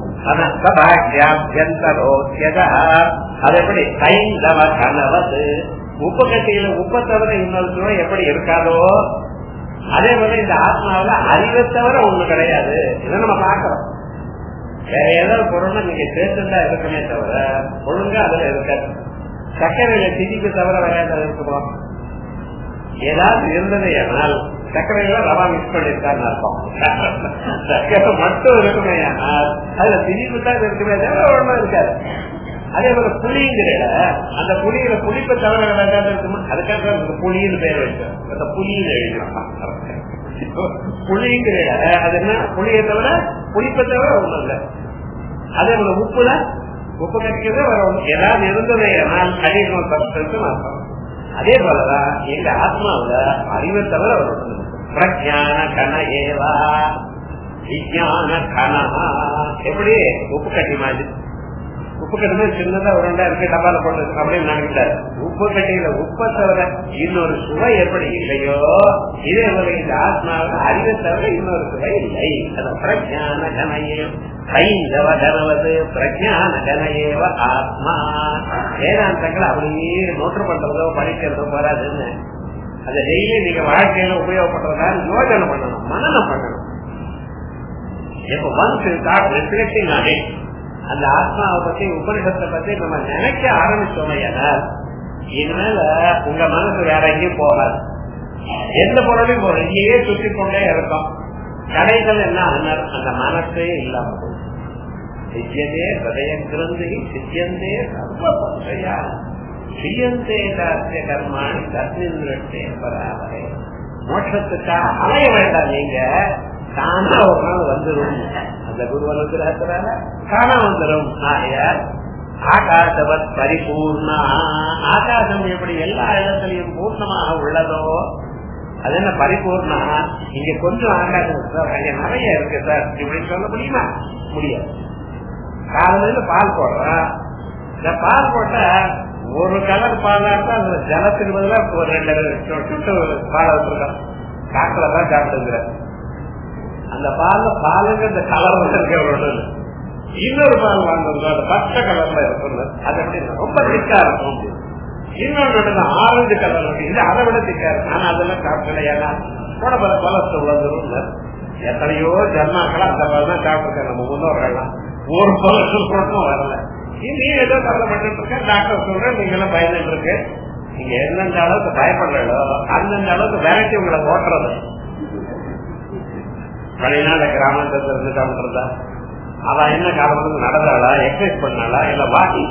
அது எப்படி கைந்தவ கனவது உப்பு கட்டியில உப்பை தவிர இன்னொரு சுவை எப்படி இருக்காதோ அதே போல இந்த ஆத்மாவில அறிவை தவிர ஒண்ணு கிடையாது இதை நம்ம பாக்கிறோம் வேற ஏதாவது பொருள் நீங்க சேர்த்துட்டா இருக்குமே தவிர ஒழுங்கா அதுல இருக்காது சர்க்கரையில திதிக்கு தவிர வேற ஏதாவது இருக்குமா ஏதாவது இருந்தது ஆனால் சர்க்கரையில ரவா மிக்ஸ் பண்ணிருக்காருன்னு அர்த்தம் சர்க்கரை மட்டும் இருக்குமே ஆனால் அதுல திணிப்பு தான் இருக்குமே தவிர ஒண்ணும் இருக்காது அதே போல புளிங்கிற அந்த புளியில புளிப்பை தவிர வேண்டாம் இருக்குமா அதுக்காக அந்த புளின்னு பேர் வச்சோம் அந்த புளின்னு எழுதிக்கலாம் புளிங்கிற அது என்ன புளியை தவிர புளிப்பை தவிர ஒண்ணும் இல்லை அதே போல உப்புல உப்பு கட்டிக்கிறது வர ஏதாவது இருந்ததை நான் அதிகம் சப்ஸ்டன்ஸ் அர்த்தம் அதே போலதான் எங்க ஆத்மாவில அறிவை தவிர ஒரு பிரஜான கன ஏவா விஜயான கனஹா எப்படி உப்பு கட்டி மாதிரி உப்பு கட்டி சின்னதா ஒரு ரெண்டா இருக்கு டப்பால போட்டு அப்படின்னு நினைக்கிறாரு உப்பு கட்டியில உப்பை தவிர இன்னொரு சுவை எப்படி இல்லையோ இதே போல இந்த ஆத்மாவில் அறிவை தவிர இன்னொரு சுவை இல்லை அது பிரஜான கனையும் ஐந்தவ கனவது பிரஜான கனையேவ ஆத்மா வேதாந்தங்கள் அப்படியே நோட்டு பண்றதோ படிக்கிறதோ வராதுன்னு அதை டெய்லி நீங்க வாழ்க்கையில உபயோகப்படுறதா யோஜனை பண்ணணும் மனநம் பண்ணணும் எப்ப once start reflecting on it அந்த ஆத்மாவை பத்தி உபனிஷத்தை பத்தி நம்ம நினைக்க ஆரம்பிச்சோமே இனிமேல உங்க மனசு வேற எங்கேயும் போகாது எந்த பொருளையும் போகும் இங்கேயே சுற்றி கொண்டே இருக்கும் கடைகள் என்ன அந்த மனசே இல்லாம சித்தியதே ஹதய கிரந்தி சித்தியந்தே சர்வபக்ஷயா சியந்தே தாசிய கர்மாணி தஸ்மின் பராமரை மோட்சத்துக்காக அலைய வேண்டாம் நீங்க தானா ஒரு நாள் வந்துடும் அந்த குரு அனுகிரகத்தினால தானா வந்துடும் ஆகையார் ஆகாசவத் பரிபூர்ணா ஆகாசம் எப்படி எல்லா இடத்திலையும் பூர்ணமாக உள்ளதோ அது என்ன பரிபூர்ணா இங்க கொஞ்சம் ஆகாசம் சார் அங்க நிறைய இருக்கு சார் இப்படி சொல்ல முடியுமா முடியாது காலையில பால் போடுறோம் இந்த பால் போட்ட ஒரு கலர் பாலா இருந்தா அந்த ஜலத்துக்கு பதிலா ஒரு ரெண்டு சுட்டு பாலை வச்சிருக்கோம் காட்டுல தான் சாப்பிடுங்கிற அந்த பால்ல பாலுங்க இந்த கலர் இருக்க இன்னொரு பால் வாங்குறது அந்த பச்சை கலர்ல இருக்கும் அது எப்படி ரொம்ப திக்கா இருக்கும் இன்னொன்று ஆரஞ்சு கலர் இருக்கு இது அதை விட திக்கா இருக்கு ஆனா அதெல்லாம் சாப்பிடலையா கூட பல கொலஸ்ட்ரால் வந்துடும் எத்தனையோ ஜன்மாக்கள் அந்த மாதிரி தான் சாப்பிட்டுருக்கேன் நம்ம முன்னோர்கள்லாம் ஒரு கொலஸ்ட்ரால் வரல நீ ஏதோ கவலைப்பட்டு இருக்க டாக்டர் சொல்றேன் நீங்க எல்லாம் பயந்துட்டு இருக்கு நீங்க எந்தெந்த அளவுக்கு பயப்படுறோ அந்தந்த அளவுக்கு வெரைட்டி உங்களை ஓட்டுறது பழையநாள் கிராமத்துல இருந்து சாப்பிட்டுறதா அவ என்ன காரணத்துக்கு நடந்தாளா எக்ஸசைஸ் பண்ணாளா இல்ல வாக்கி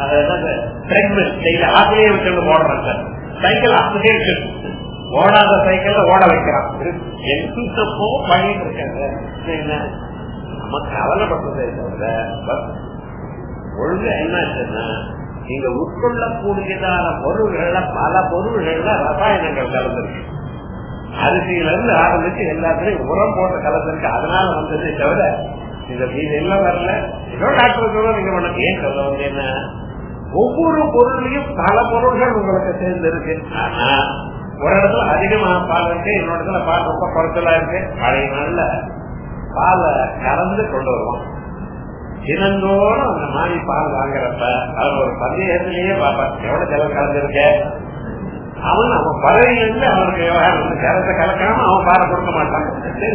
ஆசிரியை வச்சு ஓடுறாங்க சைக்கிள் அப்படியே ஓடாத சைக்கிள்ல ஓட வைக்கிறான் என்னப்போ பண்ணிட்டு இருக்காங்க என்ன நம்ம கவலைப்பட்டதே தவிர ஒழுங்கு என்னாச்சுன்னா நீங்க உட்கொள்ளக்கூடியதான பொருள்கள்ல பல பொருள்கள்ல ரசாயனங்கள் கலந்துருக்கு அரிசியில இருந்து ஆரம்பிச்சு எல்லாத்துலயும் உரம் போட்டு கலந்துருக்கு அதனால வந்ததே தவிர இந்த மீது எல்லாம் வரல ஏதோ டாக்டர் சொல்ல நீங்க உனக்கு ஏன் சொல்ல வந்தீங்கன்னா ஒவ்வொரு பொருளையும் பல பொருள்கள் உங்களுக்கு சேர்ந்து இருக்கு ஆனா ஒரு இடத்துல அதிகமா பால் இருக்கு இன்னொரு இடத்துல பால் ரொம்ப குறைச்சலா இருக்கு பழைய நாள்ல பாலை கலந்து கொண்டு வருவோம் தினந்தோறும் அந்த மாதிரி பால் வாங்குறப்ப அவர் ஒரு சந்தேகத்திலேயே பார்ப்பான் எவ்வளவு ஜலம் கலந்துருக்க அவன் அவன் பறவையிலிருந்து அவனுக்கு விவகாரம் வந்து ஜலத்தை கலக்காம அவன் பாலை கொடுக்க மாட்டான்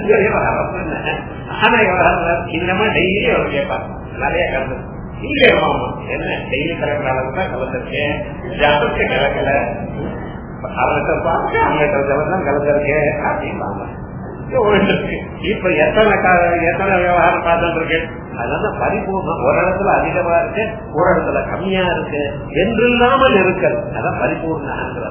ஆனா விவகாரம் இந்த மாதிரி டெய்லி அவர் கேட்பான் நிறைய கலந்து இல்லையா என்ன டெய்லி கலக்கிற அளவுக்கு தான் கலந்துருக்கேன் ஜலத்தை கலக்கல அவர்கிட்ட பார்த்து அவங்ககிட்ட ஜலம் தான் கலந்துருக்கேன் அப்படிம்பாங்க இப்ப எத்தனை எத்தனை விவகாரம் பார்த்துட்டு இருக்கு அதனால பரிபூர்ணம் ஒரு இடத்துல அதிகமா இருக்கு ஒரு இடத்துல கம்மியா இருக்கு என்றில்லாமல் இருக்கிறது அதான் பரிபூர்ணங்கிற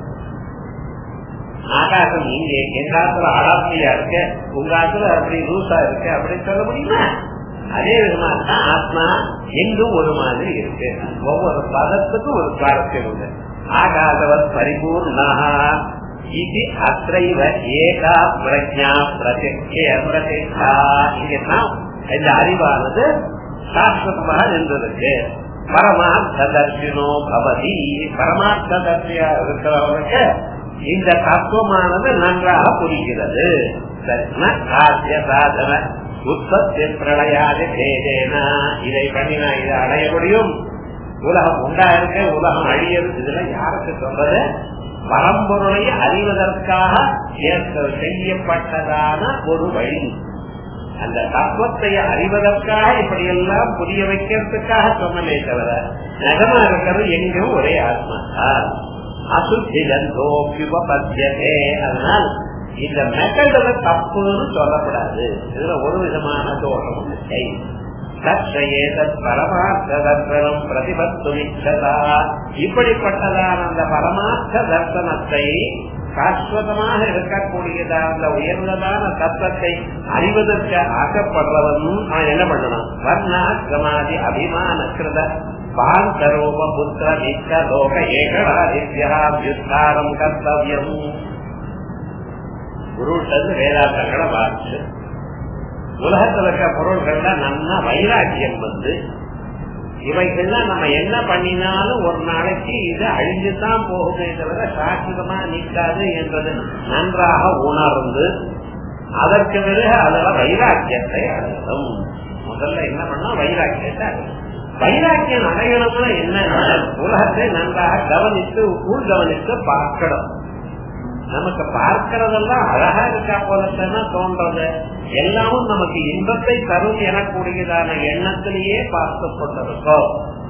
ஆகாசம் இங்க எங்க ஆத்துல அடாப்தியா இருக்கு உங்க ஆத்துல அப்படி லூசா இருக்கு அப்படின்னு சொல்ல முடியுமா அதே விதமா தான் ஆத்மா எங்கும் ஒரு மாதிரி இருக்கு ஒவ்வொரு பதத்துக்கும் ஒரு சுவாரஸ்யம் உண்டு ஆகாசவத் பரிபூர்ணா இது அத்தைவ ஏகா பிரஜா பிரதிஷ்டா இங்கதான் இந்த அறிவானது சாஸ்வதமாக நின்றிருக்கு பரமார்த்த தர்ஷினோ பவதி பரமார்த்த தர்ஷியா இருக்கிறவனுக்கு இந்த தத்துவமானது நன்றாக புரிகிறது காத்திய சாதன உற்பத்தி பிரளயாது தேதேனா இதை பண்ணினா இதை அடைய முடியும் உலகம் உண்டா இருக்கு உலகம் அழியது இதெல்லாம் யாருக்கு சொல்றது பரம்பொருளை அறிவதற்காக செய்யப்பட்டதான ஒரு வழி அந்த தத்துவத்தை அறிவதற்காக இப்படி எல்லாம் புரிய வைக்கிறதுக்காக சொன்னமே தவிர நகமா இருக்கிறது எங்கும் ஒரே ஆத்மா அசுத்தி அதனால் இந்த மெத்தட்ல தப்புன்னு சொல்லக்கூடாது இதுல ஒரு விதமான தோஷம் இல்லை தற்சேதத் பரமார்த்த தர்சனம் பிரதிபத்து நிச்சதா இப்படிப்பட்டதான அந்த பரமார்த்த தர்சனத்தை சாஸ்வதமாக இருக்கக்கூடியதான அந்த உயர்ந்ததான தத்துவத்தை அறிவதற்கு ஆசைப்படுறவன் அவன் என்ன பண்ணணும் வர்ணாசிரமாதி அபிமான கிருத பாந்தரூப புத்திர நித்த லோக ஏகடாதித்யாபியுத்தாரம் கர்த்தவியம் குருட்டது வேதாந்தங்களை வாசிச்சு உலகத்துல இருக்க பொருள்கள்ல நல்லா வைராக்கியம் வந்து இவைகள்லாம் நம்ம என்ன பண்ணினாலும் ஒரு நாளைக்கு இது அழிஞ்சுதான் போகுமே தவிர சாஸ்திரமா நிற்காது என்பது நன்றாக உணர்ந்து அதற்கு பிறகு அதுல வைராக்கியத்தை அடையணும் முதல்ல என்ன பண்ணா வைராக்கியத்தை அடையணும் வைராக்கியம் அடையணும்னா என்ன உலகத்தை நன்றாக கவனித்து உள் கவனித்து பார்க்கணும் நமக்கு பார்க்கிறதெல்லாம் அழகா இருக்கா போலத்தானே தோன்றது எல்லாமும் நமக்கு இன்பத்தை தரும் எனக்கூடியதான எண்ணத்திலேயே பார்த்து கொண்டிருக்கோம்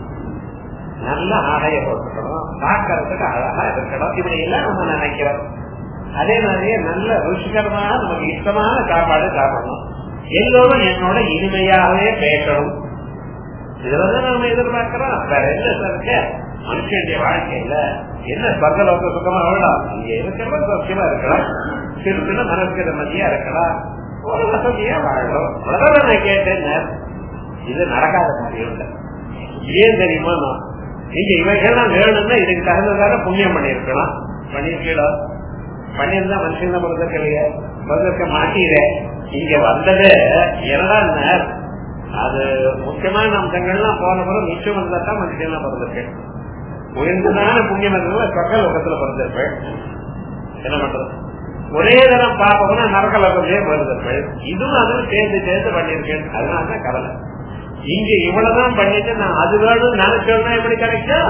நல்ல ஆடைய போட்டுக்கணும் பார்க்கறதுக்கு அழகா இருக்கணும் இப்படி எல்லாம் நம்ம நினைக்கிறோம் அதே மாதிரியே நல்ல ருசிகரமாக நமக்கு இஷ்டமான சாப்பாடு சாப்பிடணும் எல்லோரும் என்னோட இனிமையாகவே பேசணும் இதுலதான் நம்ம எதிர்பார்க்கிறோம் வேற என்ன இருக்க மனுஷனுடைய வாழ்க்கையில என்ன ஸ்வர்கலோக சுகமா வாழலாம் இங்க இருக்கிற சௌக்கியமா இருக்கலாம் சிறுத்துல மனசுக்கு நிம்மதியா இருக்கலாம் ஒரு வசதியா வாழணும் அவ்வளவுதான் நான் கேட்டேன் இது நடக்காத காரியம் இல்லை ஏன் தெரியுமா நான் நீங்க இவைகள்லாம் வேணும்னா இதுக்கு தகுந்ததாக புண்ணியம் பண்ணிருக்கலாம் பண்ணிருக்கீங்களா பண்ணியிருந்தா மனுஷன் தான் பிறந்திருக்க இல்லையா பிறந்திருக்க மாட்டீர இங்க வந்தது என்னடா அது முக்கியமான அம்சங்கள்லாம் போன பிறகு மிச்சம் வந்தா தான் மனுஷன் தான் பிறந்திருக்கேன் உயர்ந்ததான புண்ணியம் இருந்தா சொக்க லோகத்துல பிறந்திருப்பேன் என்ன பண்றது ஒரே தினம் பாப்போம்னா நரக லோகத்திலே பிறந்திருப்பேன் இதுவும் அதுவும் சேர்ந்து சேர்ந்து பண்ணிருக்கேன் அதனாலதான் கவலை இங்க இவ்வளவுதான் பண்ணிட்டு நான் அது வேணும் நினைச்சோம்னா எப்படி கிடைக்கும்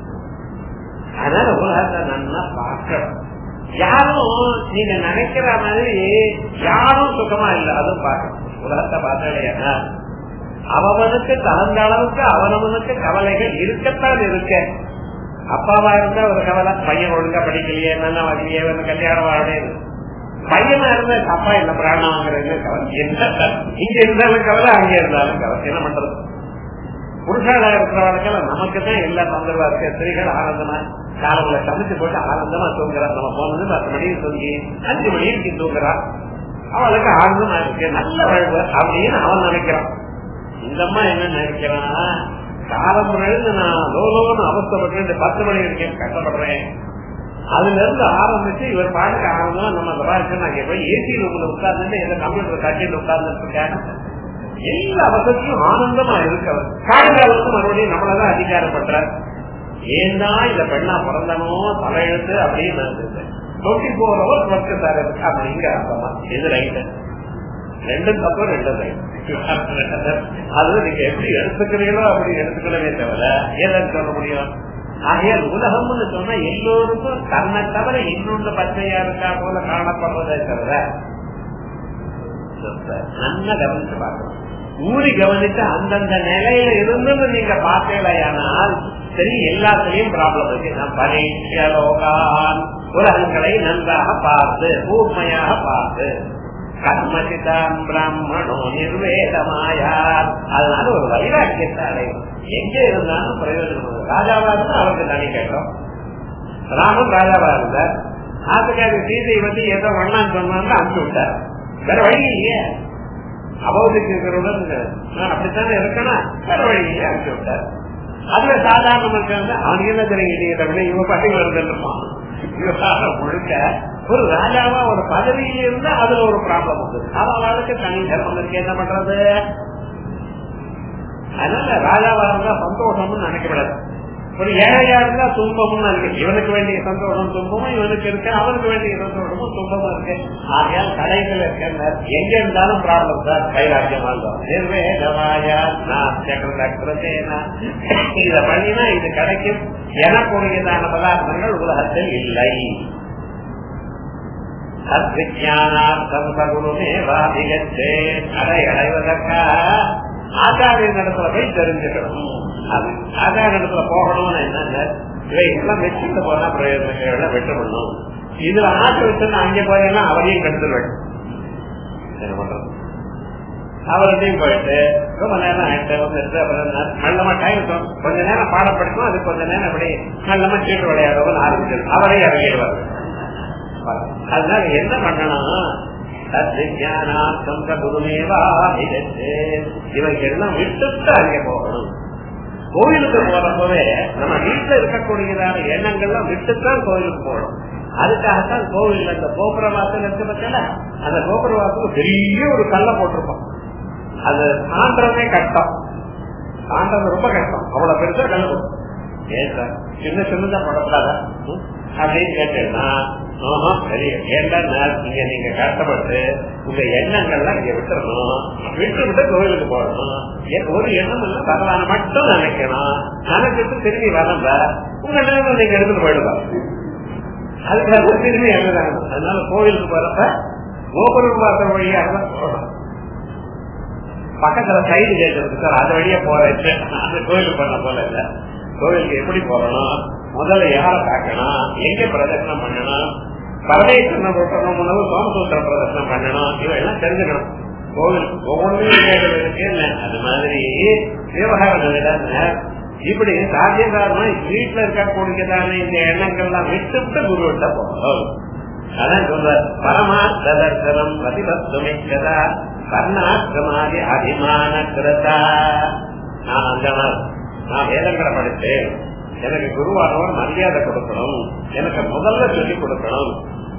அதனால உலகத்தை நல்லா பார்க்கணும் யாரும் நீங்க நினைக்கிற மாதிரி யாரும் சுகமா இல்லை அதுவும் பார்க்கணும் உலகத்தை பார்த்தா அவனுக்கு தகுந்த அளவுக்கு அவனவனுக்கு கவலைகள் இருக்கத்தான் இருக்க அப்பாவா இருந்தா ஒரு கவலை பையன் ஒழுங்கா படிக்கலையே என்ன வரலையே கல்யாணம் வாழணும் பையனா இருந்தா அப்பா என்ன பிராணம் வாங்குறது கவலை என்ன இங்க இருந்தாலும் கவலை அங்க இருந்தாலும் கவலை என்ன பண்றது புருஷாளா இருக்கிறவனுக்கெல்லாம் நமக்கு தான் எல்லா தொந்தரவா இருக்கு ஸ்திரீகள் ஆனந்தமா காலங்களை சமைச்சு போட்டு ஆனந்தமா தூங்குறான் நம்ம போனது பத்து மணிக்கு தூங்கி அஞ்சு மணிக்கு தூங்குறான் அவளுக்கு ஆனந்தமா இருக்கு நல்ல வாழ்வு அப்படின்னு அவன் நினைக்கிறான் இந்த அம்மா என்ன நினைக்கிறான் காலம் நான் லோலோன்னு அவஸ்தப்பட்டு இந்த பத்து மணி இருக்கேன் கஷ்டப்படுறேன் அதுல இருந்து ஆரம்பிச்சு இவர் பாட்டுக்கு ஆரம்பமா நம்ம சபாரிச்சு நான் போய் ஏசி ரூம்ல உட்கார்ந்து எந்த கம்ப்யூட்டர் கட்டியில் உட்கார்ந்து இருக்கேன் எல்லா வசதியும் ஆனந்தமா இருக்கவர் காலகாலத்து மறுபடியும் நம்மளதான் அதிகாரப்பட்டார் ஏன்னா இந்த பெண்ணா பிறந்தனோ தலையெழுத்து அப்படின்னு twenty four hours work sir இருக்கு அப்படிங்கிற அர்த்தமா இது ரைட்டு ரெண்டும் தப்பு ரெண்டும் ரைட் அது நீங்க எப்படி எடுத்துக்கிறீங்களோ அப்படி எடுத்துக்கவே தவிர ஏதாவது சொல்ல முடியும் ஆகையால் உலகம்னு சொன்னா எல்லோருக்கும் தன்னை தவிர இன்னொன்று பச்சையா இருக்கா போல காணப்படுறதே தவிர நல்லா கவனிச்சு பார்க்கணும் ஊறி கவனிச்சு அந்தந்த நிலையில இருந்து நீங்க பார்த்தீங்களேயானால் சரி எல்லாத்துலயும் ப்ராப்ளம் இருக்கு பரீட்சலோகான் உலகங்களை நன்றாக பார்த்து கூர்மையாக பார்த்து கர்மசிதான் பிராமணோ நிர்வேதமாயார் அதனால ஒரு வைராக்கியத்தை அடையும் எங்க இருந்தாலும் பிரயோஜனம் ராஜாவா இருந்தா அவருக்கு தனி கேட்டோம் ராமன் ராஜாவா இருந்தார் ஆத்துக்காரி சீதை வந்து ஏதோ வண்ணான்னு சொன்னான்னு அனுப்பிச்சு விட்டார் வேற வழி இல்லையே அபௌதிக்கு இருக்கிறவுடன் நான் அப்படித்தானே இருக்கணும் வேற வழி இல்லையே அனுப்பிச்சு விட்டார் அதுல சாதாரண இருக்காங்க அவனுக்கு என்ன தெரியும் தமிழ் இவன் பாட்டி வருதுன்னுப்பான் விவகாரம் முழுக்க ஒரு ராஜாவா ஒரு பதவியில இருந்தா அதுல ஒரு ப்ராப்ளம் வந்து அவளுக்கு தனி தர்மம் இருக்கு என்ன பண்றது அதனால ராஜாவா இருந்தா சந்தோஷம்னு நினைக்கப்படாது ஒரு ஏழையா இருந்தா துன்பமும் இருக்கு இவனுக்கு வேண்டிய சந்தோஷம் துன்பமும் இவனுக்கு இருக்கு அவனுக்கு வேண்டிய சந்தோஷமும் துன்பமும் இருக்கு ஆகையால் கடைகள் இருக்க எங்க இருந்தாலும் ப்ராப்ளம் சார் கைராக்கியமா இத பண்ணினா இது கிடைக்கும் எனக்குரியதான பதார்த்தங்கள் உலகத்தில் இல்லை சத்விஜானார்த்தம் சகுருமே வாதிகச்சே அதை அடைவதற்காக ஆச்சாரிய இடத்துல போய் தெரிஞ்சுக்கணும் ஆச்சாரிய இடத்துல போகணும்னு என்னங்க இவை எல்லாம் வச்சுட்டு போனா பிரயோஜனம் விட்டுவிடணும் இதுல ஆசை வச்சு அங்கே போயேன்னா அவரையும் கெடுத்துருவேன் என்ன பண்றது அவர்கிட்டையும் போயிட்டு ரொம்ப நேரம் ஆயிட்டு வந்துட்டு அப்புறம் நல்லமா டைம் கொஞ்ச நேரம் பாடம் படிக்கும் அது கொஞ்ச நேரம் அப்படி நல்லமா சீட்டு விளையாடுறவங்க ஆரம்பிச்சிரு அவரே இறங்கிடுவார் அதனால என்ன பண்ணணும் இவைகள்லாம் விட்டுட்டு அங்கே போகணும் கோயிலுக்கு போறப்பவே நம்ம வீட்டுல இருக்கக்கூடியதான எண்ணங்கள்லாம் விட்டுத்தான் கோயிலுக்கு போகணும் அதுக்காகத்தான் கோவில் அந்த கோபுர வாசல் இருக்கு பத்தில அந்த கோபுர வாசல் பெரிய ஒரு கல்ல போட்டிருப்போம் அது தாண்டறதே கஷ்டம் தாண்டது ரொம்ப கஷ்டம் அவ்வளவு பெருசா கல்ல போடும் ஏன் சார் சின்ன சின்னதா படப்படாதா அப்படின்னு கேட்டேன்னா சரி ஏன்னா நீங்க நீங்க கஷ்டப்பட்டு உங்க எண்ணங்கள்லாம் இங்க விட்டுறணும் விட்டு விட்டு கோயிலுக்கு போடணும் ஒரு எண்ணம் இல்ல பகவான மட்டும் நினைக்கணும் நினைச்சிட்டு திரும்பி வரல உங்க நிலைமை நீங்க எடுத்துட்டு போயிடுவாங்க அதுக்காக திரும்பி எழுதாங்க அதனால கோயிலுக்கு போறப்ப கோபுரம் வாசல் வழியாக தான் போகணும் பக்கத்துல சைடு கேட்கறது சார் அது வழியா போறேன் அந்த கோயிலுக்கு பண்ண போல இல்ல கோயிலுக்கு எப்படி போறணும் முதல்ல யார காக்கணும் எங்க பிரதர்ஷனம் பண்ணணும் பரமேஸ்வரன் போட்டணும் உணவு சோமசூத்திர பிரதர்ஷனம் பண்ணணும் இவையெல்லாம் தெரிஞ்சுக்கணும் கோவில் ஒவ்வொன்றும் இருக்கு அது மாதிரி விவகாரம் இப்படி சாத்தியகாரமா வீட்டுல இருக்கக்கூடியதான இந்த எண்ணங்கள்லாம் விட்டுவிட்டு குருவிட்ட போகணும் அதான் சொல்ற பரமார்த்த தர்சனம் பிரதிபத்துமிக்கதா கர்ணாசிரமாதி அபிமான கிருதா நான் அந்த நான் வேதங்களை படித்தேன் எனக்கு குருவானவர் மரியாதை கொடுக்கணும் எனக்கு முதல்ல சொல்லிக் கொடுக்கணும்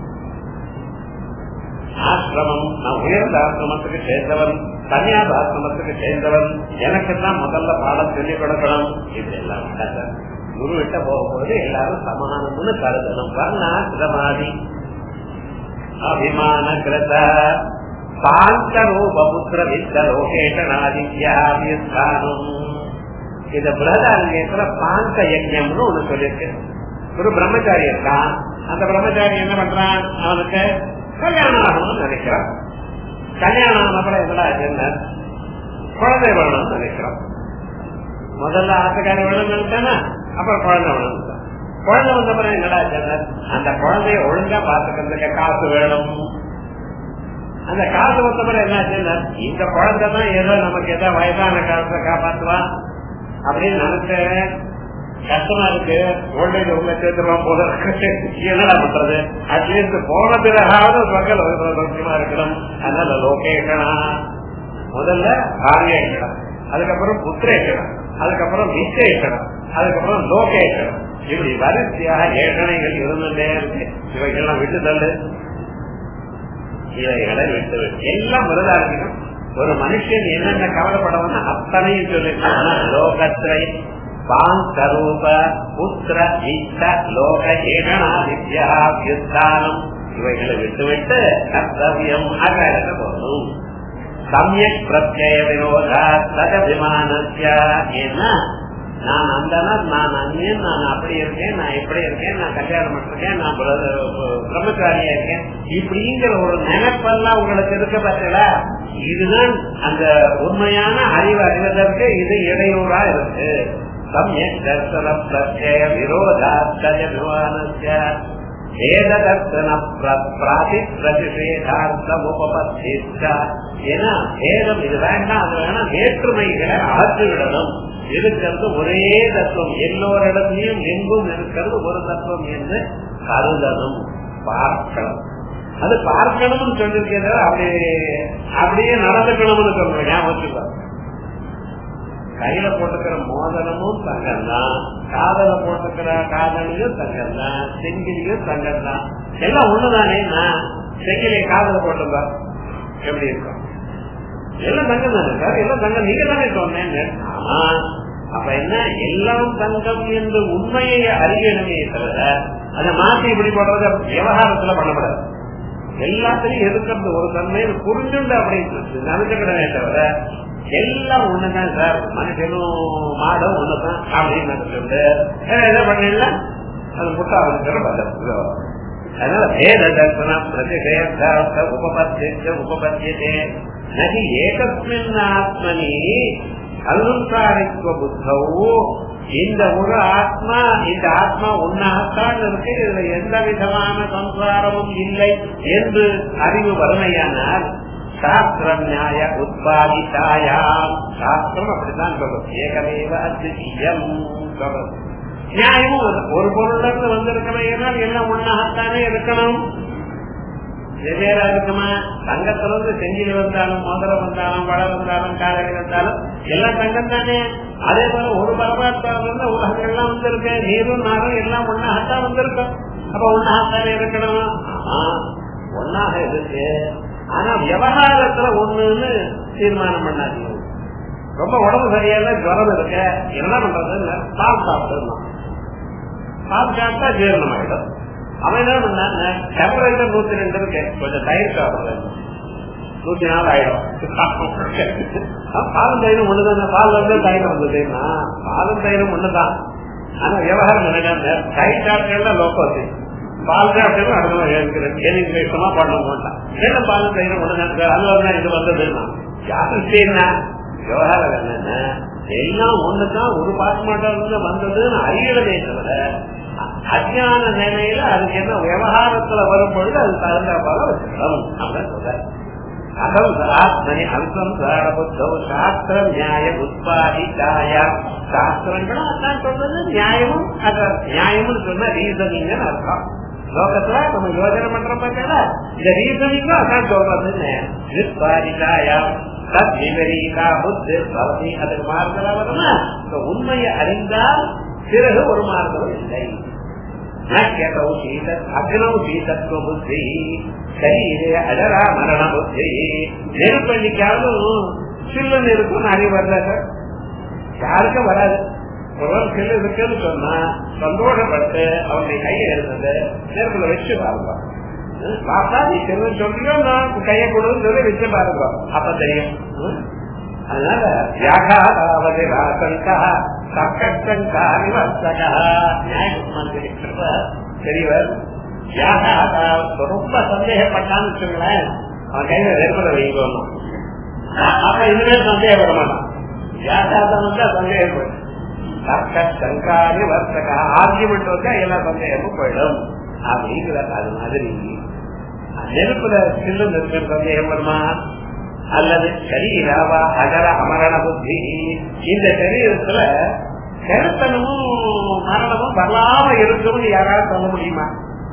ஆசிரமம் நான் உயர்ந்த ஆசிரமத்துக்கு சேர்ந்தவன் தனியாத ஆசிரமத்துக்கு சேர்ந்தவன் எனக்கு தான் முதல்ல பாடம் சொல்லிக் கொடுக்கணும் இது எல்லாம் குரு விட்ட போகும்போது எல்லாரும் சமானம்னு கருதணும் வர்ணாசிரமாதி அபிமான கிருத சாந்த ரூபபுத்திர வித்த லோகேஷனாதித்யாவியஸ்தானம் இந்த பிரதாரண்யத்துல பாந்த யஜ்யம்னு ஒண்ணு சொல்லிருக்கு ஒரு பிரம்மச்சாரி இருக்கான் அந்த பிரம்மச்சாரி என்ன பண்றான் அவனுக்கு கல்யாணம் ஆகணும்னு நினைக்கிறான் கல்யாணம் ஆனப்பறம் என்னடா என்ன குழந்தை வேணும்னு நினைக்கிறான் முதல்ல ஆசைக்காரி வேணும்னு நினைச்சானா அப்புறம் குழந்தை வேணும் குழந்தை வந்த பிறகு என்னடா அந்த குழந்தைய ஒழுங்கா பாத்துக்கிறதுக்கு காசு வேணும் அந்த காசு வந்த பிறகு என்ன இந்த குழந்தை தான் ஏதோ நமக்கு ஏதோ வயதான காலத்தை காப்பாத்துவா அப்படின்னு நினைச்சேன் கஷ்டமா இருக்கு ஓல்டேஜ் உள்ள சேர்த்துருவான் போல இருக்கு என்னடா பண்றது அட்லீஸ்ட் போன பிறகாவது மக்கள் சௌக்கியமா இருக்கணும் அதனால லோகேஷனா முதல்ல காரியேஷனம் அதுக்கப்புறம் புத்திரேஷனம் அதுக்கப்புறம் விசேஷனம் அதுக்கப்புறம் லோகேஷனம் இப்படி வரிசையாக ஏஷனைகள் இருந்துட்டே இருக்கு இவைகள்லாம் விட்டு தள்ளு இவைகளை விட்டு எல்லாம் விரதாரணும் ஒரு மனுஷன் என்னென்ன கவலைப்படணும்னா அத்தனையும் சொல்லிருக்காங்க லோகத்திரை பாங்கரூப புத்திர இஷ்ட லோக ஏகனா வித்யா வியுத்தானம் இவைகளை விட்டு விட்டு கர்த்தவியம் அகரக போகணும் சமயக் பிரத்யய விரோதா தகபிமானஸ்ய ஏன்னா நான் அந்தனர் நான் அந்நியன் நான் அப்படி இருக்கேன் நான் இப்படி இருக்கேன் நான் கல்யாணம் பண்ணிருக்கேன் நான் பிரம்மச்சாரியா இருக்கேன் இப்படிங்கிற ஒரு நினைப்பெல்லாம் உங்களுக்கு இருக்க பற்றல இதுதான் அந்த உண்மையான அறிவு அறிவதற்கு இது இடையூறா இருக்கு சமயக் தர்சன பிரத்யய விரோதா தகபிமானஸ்ய வேத தர்சன பிராதி பிரதிஷேதார்த்தம் உபபத்திச்ச ஏன்னா வேதம் இது வேண்டாம் அது வேணாம் வேற்றுமைகளை அகற்று விடணும் இருக்கிறது ஒரே தத்துவம் எல்லோரிடத்திலையும் எங்கும் இருக்கிறது ஒரு தத்துவம் என்று கருதணும் பார்க்கணும் அது பார்க்கணும்னு சொல்லிருக்கேன் அப்படியே அப்படியே நடந்துக்கணும்னு சொல்றேன் ஞாபகத்துக்கு கையில போட்டுக்கிற மோதனமும் தங்கம் தான் காதல போட்டுக்கிற காதலியும் தங்கம் தான் செங்கிலியும் தங்கம் தான் எல்லாம் ஒண்ணுதானே நான் செங்கிலியை காதல போட்டுருந்தா எப்படி இருக்கும் எல்லாம் தங்கம் தானே சார் எல்லாம் தங்கம் நீங்க தானே சொன்னேன் ஆமா அப்ப என்ன எல்லாம் தங்கம் என்று உண்மையை அறியணுமே தவிர அதை மாற்றி இப்படி பண்றது விவகாரத்துல பண்ணப்படாது எல்லாத்திலையும் எதிர்க்கிறது ஒரு தன்மை புரிஞ்சுண்டு அப்படி நினைச்சுக்கிடவே தவிர எல்லாம் ஒண்ணுதான் சார் மனுஷனும் மாடும் ஒண்ணுதான் அப்படின்னு நினைச்சுட்டு என்ன பண்ணல அது முட்டாளுங்கிற பதில் அதனால வேத தர்சனம் பிரதிஷேதார்த்த உபபத்திய உபபத்தியதே நகி ஏகஸ்மின் ஆத்மனி அல்லுக்காரித்துவ புத்தவு இந்த ஒரு ஆத்மா இந்த ஆத்மா ஒன்னாகத்தான் இருக்கு இதுல எந்த விதமான சம்சாரமும் இல்லை என்று அறிவு வறுமையானால் சாஸ்திரம் நியாய உத்பாதித்தாயாம் சாஸ்திரம் அப்படித்தான் சொல்லும் ஏகமேவ அத்விதீயம் சொல்றது நியாயமும் ஒரு- ஒரு பொருள்ல இருந்து வந்திருக்கணும் ஏனால் எல்லாம் ஒன்னாகத்தானே இருக்கணும் வெவ்வேறா இருக்குமா தங்கத்துல இருந்து செஞ்சில் வந்தாலும் மோதிரம் வந்தாலும் வள வந்தாலும் காலடி வந்தாலும் எல்லாம் தங்கம் தானே அதே போல ஒரு பரமாத்மாவில இருந்து உலகங்கள்லாம் வந்திருக்கு நீரும் நாரும் எல்லாம் ஒன்னாகத்தான் வந்திருக்கும் அப்ப ஒன்னாகத்தானே இருக்கணும் ஆமா, ஒன்னாக இருக்கு ஆனா விவகாரத்துல ஒண்ணுன்னு தீர்மானம் பண்ணாதீங்க ரொம்ப உடம்பு சரியில்லை ஜுரம் இருக்கு என்ன பண்றது பால் சாப்பிடணும் பால் சாப்பிட்டா ஜீரணம் ஆயிடும் அவன் என்ன பண்ணாங்க டெம்பரேச்சர் நூத்தி ரெண்டு இருக்கு கொஞ்சம் தயிர் சாப்பிடுறது நூத்தி நாலு ஆயிடும் பாலும் தயிரும் ஒண்ணுதான் பால் வந்து தயிர் வந்ததுன்னா பாலும் தயிரும் ஒண்ணுதான் ஆனா விவகாரம் என்ன தயிர் சாப்பிட்டா லோக்கோசி பால் சாப்பிட்டு அடுத்த எனக்கு விஷயமா பண்ண மாட்டான் என்ன பாலும் தயிரும் ஒண்ணுதான் அதுல இது வந்ததுன்னா யாருக்கு என்ன விவகாரம் என்னன்னா எல்லாம் ஒண்ணுதான் ஒரு பாஸ்மாட்டம் இருந்து வந்ததுன்னு அறியலமே தவிர அஜான நிலையில அதுக்கு என்ன விவகாரத்துல வரும் பொழுது அது தகுந்த போல வச்சுக்கணும் அப்படின்னு சொல்ற அகம் ஆத்மனி அம்சம் புத்தோ சாஸ்திர நியாய உத்பாதித்தாய சாஸ்திரங்களும் அதான் சொல்றது நியாயமும் அது நியாயம்னு சொன்னா ரீசனிங் அர்த்தம் லோகத்துல நம்ம யோஜனை பண்ற பார்த்தா இந்த ரீசனிங்கும் அதான் சொல்றது உத்பாதித்தாயா தத் விபரீதா புத்தி பவதி அதுக்கு மாறுதலா வருமா உண்மையை அறிந்தால் பிறகு ஒரு மாறுதலும் இல்லை நக்கியதௌ சீத அக்னௌ சீதத்துவ புத்தி சரீரே அடரா மரண புத்தி நெருப்பள்ளிக்காலும் சில்லுன்னு இருக்கும் நிறைய வரல யாருக்கும் வராது ஒருவன் சில்லு இருக்குன்னு சொன்னா சந்தோஷப்பட்டு அவனுடைய கையை எடுத்தது நெருப்புல வச்சு பாருங்க பாப்பா நீ சில்லு சொல்றியோ நான் கையை கொடுன்னு சொல்லி வச்சு பாருங்க அப்ப தெரியும் அதனால வியாகாராவது ராசங்கா சக்கட்டங்கா நிவர்த்தகா நியாயமந்திரிக்கிறவ பெரியவர் வியாகாரா ரொம்ப சந்தேகப்பட்டான்னு வச்சுங்களேன் அவன் கையில நெருப்புல வைக்கணும் அப்ப இதுவே சந்தேகப்பட மாட்டான் வியாகாரம் வந்தா சந்தேகப்படும் தர்க்க சங்கா நிவர்த்தகா ஆர்குமெண்ட் வந்தா எல்லா சந்தேகமும் போயிடும் அப்படிங்கிற அது மாதிரி நெருப்புல சில்லு இருக்கிற சந்தேகம் வருமா அல்லது சரீராவா அகர அமரண புத்தி இந்த சரீரத்துல கருத்தனமும் மரணமும் வரலாம இருக்கும்னு யாராவது சொல்ல முடியுமா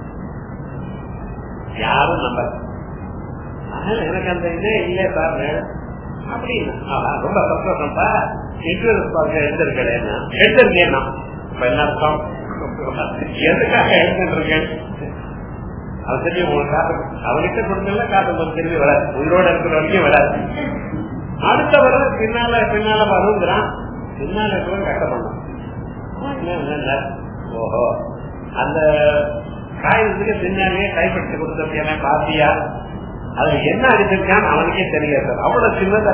யாரும் நம்பல அதனால எனக்கு அந்த இதே இல்லையே சார் அப்படின்னு ரொம்ப சந்தோஷம்ப்பா இன்சூரன்ஸ் எடுத்திருக்கேன் எடுத்திருக்கேன் இப்ப என்ன அர்த்தம் எதுக்காக எடுத்துருக்கேன் அது தெரியும் உங்களுக்கு காசு அவனுக்கு கொடுக்கல காசு உங்களுக்கு திரும்பி வராது உயிரோட இருக்கிற வரைக்கும் வராது அடுத்த வர பின்னால பின்னால வருங்கிறான் பின்னால இருக்கிற கஷ்டப்படணும் ஓஹோ அந்த காயத்துக்கு பின்னாலே கைப்பற்றி கொடுத்தது பாத்தியா அது என்ன அடிச்சிருக்கான்னு அவனுக்கே தெரியாது அவ்வளவு சின்னதா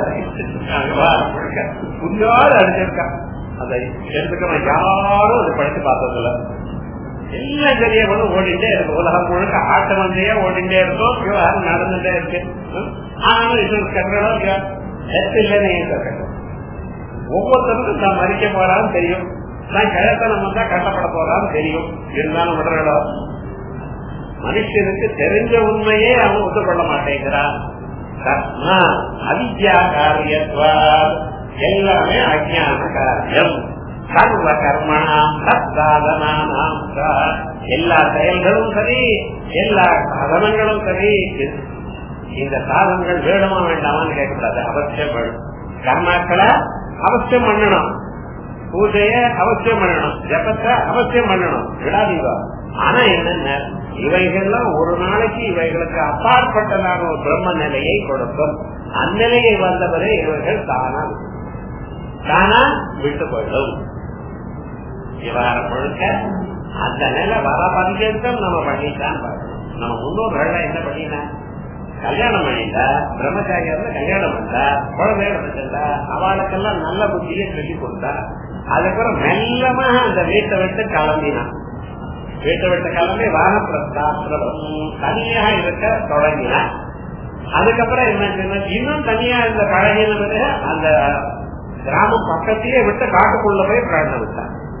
புரியாத அடிச்சிருக்கான் அதை எடுத்துக்கணும் யாரும் அதை படிச்சு பார்த்ததில்ல எல்லாம் சரியா வந்து ஓடிட்டே இருக்கு உலகம் முழுக்க ஆட்ட வந்தையா ஓடிட்டே இருக்கும் விவகாரம் நடந்துட்டே இருக்கு ஆனாலும் இது கட்டணம் இல்லைன்னு கட்டணும் ஒவ்வொருத்தருக்கும் தான் மறிக்க போறான்னு தெரியும் நான் கிழத்தனம் வந்தா கட்டப்பட போறான்னு தெரியும் இருந்தாலும் விடுறடோ மனுஷனுக்கு தெரிஞ்ச உண்மையே அவன் ஒத்துக்கொள்ள மாட்டேங்கிறான் கர்மா அவித்யா காரியத்வா எல்லாமே அஜான காரியம் சர்வ கர்மணாம் சத்தாதனாம் எல்லா செயல்களும் சரி எல்லா சாதனங்களும் சரி இந்த சாதனங்கள் வேணுமா வேண்டாமான்னு கேட்கக்கூடாது அவசியம் வேணும் கர்மாக்களை அவசியம் பண்ணணும் பூஜைய அவசியம் பண்ணணும் ஜபத்தை அவசியம் பண்ணணும் விடாதீங்க ஆனா என்னென்ன இவைகள்லாம் ஒரு நாளைக்கு இவைகளுக்கு அப்பாற்பட்டதான ஒரு பிரம்ம நிலையை கொடுக்கும் அந்நிலையை வந்தவரை இவர்கள் தானா தானா விட்டு போயிடும் விவகாரம் முழுக்க அந்த நிலை வர பஞ்சம் நம்ம பண்ணித்தான் பார்க்கணும் நம்ம முன்னோர்கள் என்ன பண்ணினா கல்யாணம் பண்ணிட்டா பிரம்மச்சாரியா இருந்தா கல்யாணம் பண்ணா குழந்தைகளை வச்சிருந்தா அவளுக்கெல்லாம் நல்ல புத்தியை சொல்லி கொடுத்தா அதுக்கப்புறம் மெல்லமா அந்த வீட்டை விட்டு கிளம்பினான் வீட்டை விட்டு கிளம்பி வானப்பிரஸ்தாசிரமம் தனியாக இருக்க தொடங்கினான் அதுக்கப்புறம் என்ன இன்னும் தனியா இருந்த பழகினது அந்த கிராமம் பக்கத்திலே விட்டு காட்டுக்குள்ள போய் பிராணம் விட்டான்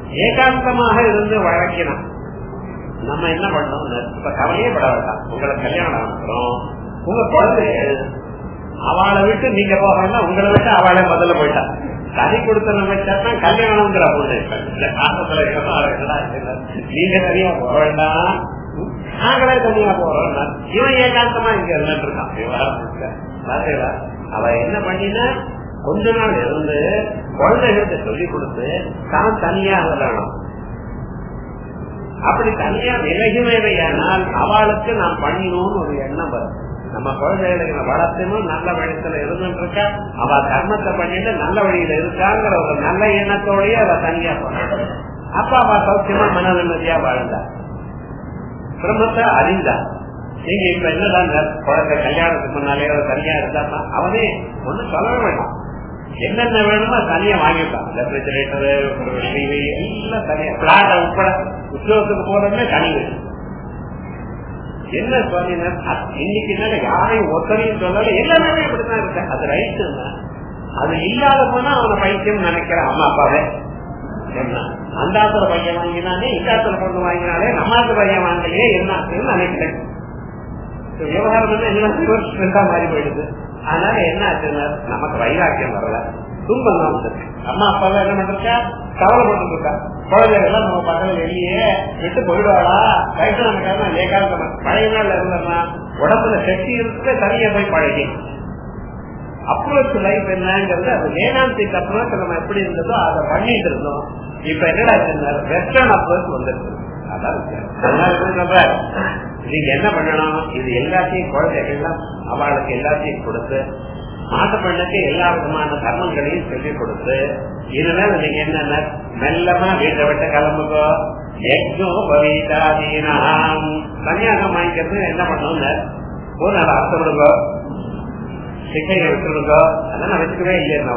ஏகாந்தமாக இருந்து வழக்கினான் நம்ம என்ன பண்ணோம் இப்ப கவலையே பட வேண்டாம் உங்களை கல்யாணம் ஆகிறோம் உங்க குழந்தைகள் அவளை விட்டு நீங்க போகணும்னா உங்களை விட்டு அவளை முதல்ல போயிட்டா கதை கொடுத்த நம்ம தான் கல்யாணம்ங்கிற பொண்ணு இந்த காலத்துல நீங்க தனியா போக வேண்டாம் நாங்களே தனியா போறோம் இவன் ஏகாந்தமா இங்க இருந்துட்டு இருக்கான் விவகாரம் அவ என்ன பண்ணினா கொஞ்ச நாள் இருந்து குழந்தைகளுக்கு சொல்லிக் கொடுத்து தான் தனியா வரணும் அப்படி தனியா விலகினவையானால் அவளுக்கு நாம் பண்ணினோம்னு ஒரு எண்ணம் வரும் நம்ம குழந்தைகளை வளர்த்தணும் நல்ல வழித்துல இருந்துட்டு இருக்கா அவ கர்மத்தை பண்ணிட்டு நல்ல வழியில இருக்காங்கிற ஒரு நல்ல எண்ணத்தோடய அவ தனியா போனாள் அப்ப அவ சௌக்கியமா மன நிம்மதியா வாழ்ந்தா பிரம்மத்தை அறிந்தா நீங்க இப்ப என்னதான் குழந்தை கல்யாணத்துக்கு முன்னாலே அவர் தனியா இருந்தா அவனே ஒண்ணும் சொல்லவே வேண்டாம் என்னென்ன வேணுமோ தனியா வாங்கிட்டான் ரெஃப்ரிஜரேட்டர் எல்லாம் தனியா பிளாட் உட்பட உத்தியோகத்துக்கு போறதுமே தனி வேணும் என்ன சொன்னீங்க இன்னைக்கு என்ன யாரையும் ஒத்தரையும் சொல்லல எல்லாமே இப்படிதான் இருக்கு அது ரைட்டு அது இல்லாத போனா அவனை பைத்தியம் நினைக்கிற அம்மா அப்பாவே என்ன அந்தாத்துல பையன் வாங்கினாலே இக்காத்துல பொண்ணு வாங்கினாலே நம்மாத்து பையன் வாங்கலையே என்ன நினைக்கிறேன் விவகாரம் வந்து எல்லாம் மாறி போயிடுது அதனால என்ன ஆச்சுன்னா நமக்கு வைராக்கியம் வரல துன்பம் தான் வந்திருக்கு அம்மா அப்பா என்ன பண்றா கவலைப்பட்டு இருக்கா குழந்தைகள் நம்ம பக்கத்துல வெளியே விட்டு போயிடுவாளா வயசு நமக்கு ஏகாந்தமா பழைய நாள் இருந்தோம்னா உடம்புல சக்தி இருக்கு தனியா போய் பழகி அப்ரோச் லைஃப் என்னங்கிறது அது வேதாந்திக்கு அப்ரோச் நம்ம எப்படி இருந்ததோ அதை பண்ணிட்டு இருந்தோம் இப்ப என்னடா வெஸ்டர்ன் அப்ரோச் வந்துருக்கு நீங்க என்ன பண்ணணும் இது எல்லாத்தையும் குழந்தைகள்லாம் அவளுக்கு எல்லாத்தையும் கொடுத்து மாட்டு பெண்ணுக்கு எல்லா விதமான கர்மங்களையும் சொல்லிக் கொடுத்து இதனால நீங்க என்னென்ன மெல்லமா வீட்டை விட்டு கிளம்புக்கோ எக்ஸோ பவிதாதீனாம் கன்னியாகம் வாங்கிக்கிறது என்ன பண்ணணும்னு ஒரு நாள் அர்த்தம் விடுங்கோ சிக்கையை விட்டுருங்கோ அதெல்லாம் வச்சுக்கவே இல்லையா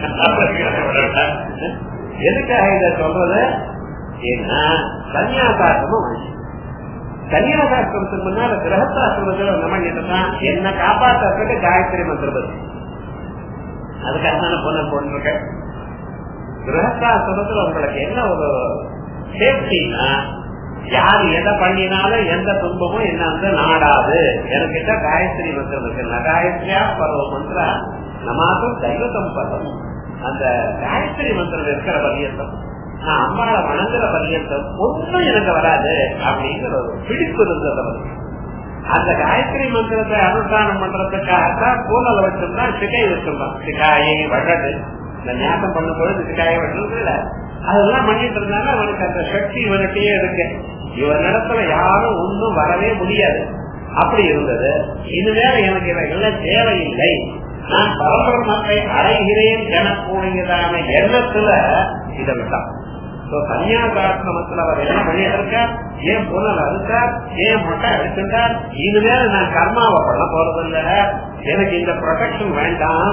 எதுக்காக இதை சொல்றது ஏன்னா கன்னியாசாசமும் வாங்கி கன்னியாசாஸ்திரத்துக்கு முன்னால கிரகசாஸ்திரத்துல என்ன பண்ணிட்டு என்ன காப்பாற்றுறதுக்கு காயத்ரி மந்திரம் அதுக்காக தான் பொண்ணு போட்டிருக்கேன் கிரகசாஸ்திரத்துல உங்களுக்கு என்ன ஒரு சேஃப்டினா யார் எதை பண்ணினாலும் எந்த துன்பமும் என்ன வந்து நாடாது எனக்கிட்ட காயத்ரி மந்திரம் இருக்கு காயத்ரியா பருவ மந்திர நமாக்கும் தெய்வத்தம் பதம் அந்த காயத்ரி மந்திரம் இருக்கிற பரியந்தம் நான் அம்மாவை வணங்குற பரியந்தம் ஒன்றும் எனக்கு வராது அப்படிங்கிற ஒரு பிடிப்பு இருந்தது அவருக்கு அந்த காயத்ரி மந்திரத்தை அனுஷ்டானம் பண்றதுக்காகத்தான் கூலல வச்சிருந்தான் சிகை வச்சிருந்தான் சிகாயை வழது இந்த ஞாபகம் பண்ணும்போது சிகாயை வழது இல்ல அதெல்லாம் பண்ணிட்டு இருந்தாலும் அவனுக்கு அந்த சக்தி இவனுக்கே இருக்கு இவனிடத்துல யாரும் ஒன்றும் வரவே முடியாது அப்படி இருந்தது இதுவேற எனக்கு இவைகள்லாம் தேவையில்லை நான் பரபிரமத்தை அடைகிறேன் எனக்கூடியதான எண்ணத்துல இதை விட்டான் கன்னியாசாசிரமத்தில் அவர் என்ன பண்ணிட்டு இருக்கார் ஏன் புனல் அறுத்தார் ஏன் மொட்டை அடிச்சிருக்கார் இனிமேல நான் கர்மாவை பண்ண போறது இல்ல எனக்கு இந்த ப்ரொடெக்ஷன் வேண்டாம்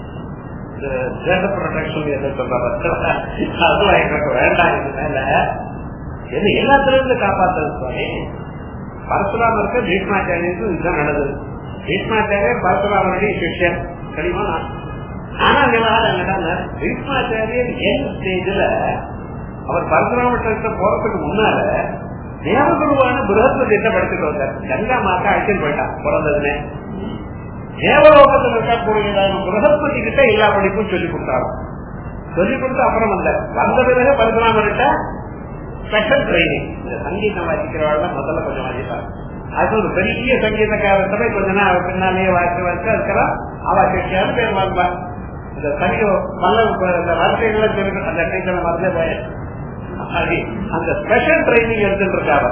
ப்ரொடெக்ஷன் என்ன சொல்ற அதெல்லாம் எனக்கு வேண்டாம் இதனால என்ன எல்லாத்துல இருந்து காப்பாற்றுறது சுவாமி பரசுராமருக்கு பீஷ்மாச்சாரியருக்கு இதுதான் நடந்தது பீஷ்மாச்சாரியர் பரசுராமனுடைய சிஷ்யன் தெரியுமா ஆனா விவகாரம் என்னன்னா பீஷ்மாச்சாரியர் என் ஸ்டேஜ்ல அவர் பரசுராமட்ட போறதுக்கு முன்னால தேவகுருவான பிரகஸ்பதிட்ட படிச்சுட்டு வந்தார் கங்கா மாத்தா அழைச்சிட்டு போயிட்டான் பிறந்ததுமே தேவலோகத்தில் இருக்கக்கூடியதான பிரகஸ்பதி கிட்ட எல்லா படிப்பும் சொல்லி கொடுத்தாரு சொல்லி கொடுத்து அப்புறம் வந்தார் வந்த பிறகு பரசுராமர்கிட்ட ஸ்பெஷல் ட்ரைனிங் இந்த சங்கீதம் வாசிக்கிறவாள் தான் முதல்ல கொஞ்சம் வாசிப்பார் அது ஒரு பெரிய சங்கீதக்காரத்தை கொஞ்ச நாள் அவர் பின்னாலேயே வாசி வச்சு அதுக்கெல்லாம் அவ கட்சியாரு பேர் வாழ்வார் இந்த சங்கீதம் மல்ல இந்த வார்த்தைகளை சொல்லி அந்த டைட்டில் மறந்தே போயிடுச்சு அந்த ஸ்பெஷல் ட்ரைனிங் எடுத்துட்டு இருக்காரு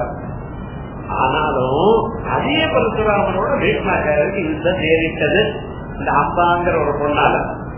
ஆனாலும் அதே பரசுராமனோட பீஷ்மாச்சாரியருக்கு இதுதான் நேரிட்டது இந்த அம்பாங்கிற ஒரு பொண்ணால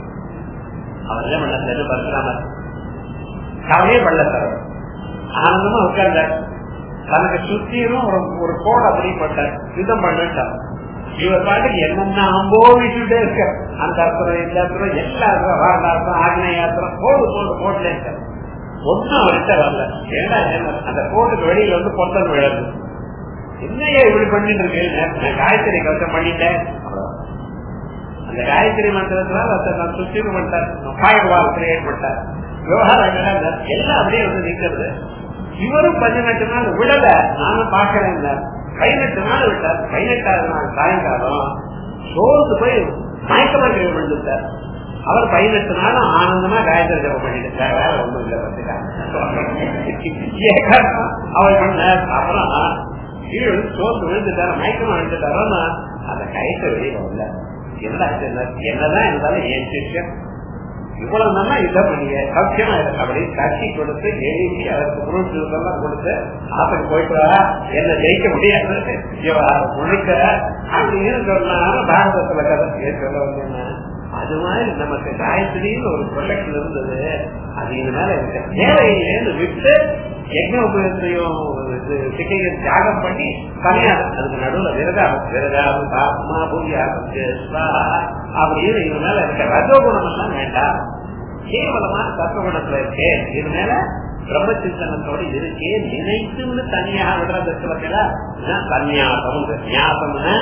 அவர் என்ன பண்ண பரசுராமர் கவலையே பண்ண சார் ஆனந்தமா உட்கார்ந்தார் தனக்கு சுத்தியும் ஒரு ஒரு கோட் அப்படி போட்டார் யுத்தம் பண்ணிட்டார் இவர் பாட்டுக்கு என்னென்ன அம்போ விட்டுட்டே இருக்க அந்த அர்த்தம் இந்த அர்த்தம் எல்லா அர்த்தம் வாரணார்த்தம் ஆக்னேயாத்திரம் போடு போடு போட்டுல இருக்க ஒன்னும் அவர்கிட்ட வரல ஏன்னா அந்த கோட்டுக்கு வெளியில வந்து பொத்தல் விழது என்னையா இப்படி பண்ணிட்டு இருக்கேன் நான் காயத்ரி கவசம் பண்ணிட்டேன் அந்த காயத்ரி மந்திரத்துல நான் சுத்தியும் பண்ணிட்டார் ஃபயர் வால் கிரியேட் பண்ணிட்டார் விவகாரம் எல்லாம் அப்படியே வந்து நிக்கிறது இவரும் பதினெட்டு நாள் விடல நானும் பாக்கிறேன் பதினெட்டு நாள் விட்டார் பதினெட்டாவது நாள் சாயங்காலம் சோர்ந்து போய் மயக்கமா விழுந்துட்டார் அவர் பதினெட்டு நாளும் ஆனந்தமா காயத்ரி ஜபம் பண்ணிட்டு வேற ஒண்ணும் இல்ல அவர் சொன்னார் அப்புறம் கீழே சோர்ந்து விழுந்துட்டாரு மயக்கமா விழுந்துட்டாரோன்னா அந்த கயத்தை வெளியில வரல என்ன என்னதான் இருந்தாலும் என் சிஷ்யம் இவ்வளவு நல்லா இதை பண்ணிய சத்தியமா அப்படி கட்சி கொடுத்து எழுதி அவருக்கு பொருட்கள் எல்லாம் கொடுத்து அப்படி போயிட்டு வரா என்ன ஜெயிக்க முடியாது முழுக்க அப்படின்னு சொன்னாலும் பாரதத்துல கதை சொல்ல வந்தேன்னா அது மாதிரி நமக்கு காயத்ரின்னு ஒரு ப்ரொடக்ட் இருந்தது அது இதனால தேவையிலேருந்து விட்டு யஜ்ன உபயோகத்தையும் சிக்கையும் தியாகம் பண்ணி தனியா அதுக்கு நடுவுல விரதாம் விரதாம் ஆத்மா பூஜ்யாசம் அப்படின்னு இது மேல இருக்க ரஜோகுணம் எல்லாம் வேண்டாம் கேவலமான தத்துவகுணத்துல இருக்கேன் இது மேல பிரம்மச்சிந்தனத்தோட இருக்கே நினைத்துன்னு தனியாக விடுறதுல சன்னியாசம் நியாசம்னா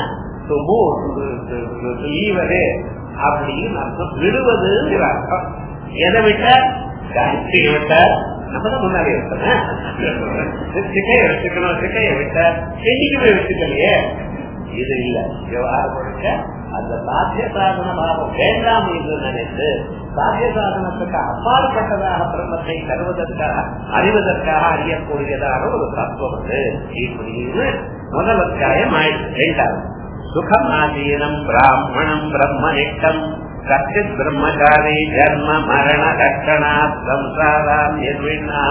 ஈவது அப்படின்னு அர்த்தம் விடுவதுங்கிற அர்த்தம் எதை விட்ட காயத்ரியை விட்ட நம்ம தான் முன்னாடி இருக்கணும் சிக்கையை வச்சுக்கணும் சிக்கையை விட்ட என்னைக்குமே வச்சுக்கலையே இது இல்ல விவகாரம் கொடுக்க அந்த சாத்திய சாதன பாவம் வேண்டாம் என்று நினைத்து சாத்திய சாதனத்துக்கு அப்பாற்பட்டதாக பிரம்மத்தை தருவதற்காக அறிவதற்காக அறியக்கூடியதாக ஒரு தத்துவம் அது இப்படின்னு முதல் அத்தியாயம் ஆயிடுச்சு ரெண்டாவது சுகம் ஆதீனம் பிராமணம் பிரம்மனிஷ்டம் கச்சித் பிரம்மச்சாரி ஜன்ம மரண ரட்சணா சம்சாரா நிர்விண்ணா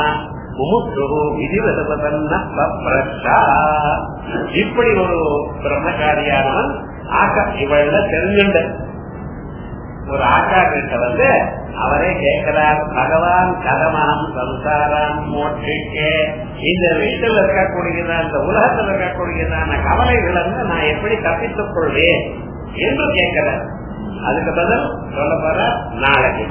இப்படி ஒரு பிரம்மச்சாரியானவன் ஆக்கா இவள தெரிஞ்சுண்ட ஒரு ஆக்கா கிட்ட வந்து அவரே கேட்கிறார் பகவான் கதமகம் சம்சாரம் மோட்சிக்கே இந்த வீட்டில் இருக்கக்கூடியதான இந்த உலகத்தில் இருக்கக்கூடியதான கவலைகள் இருந்து நான் எப்படி தப்பித்துக் கொள்வேன் என்று கேட்கிறார் அதுக்கு பதில் சொல்ல போற நாளைக்கு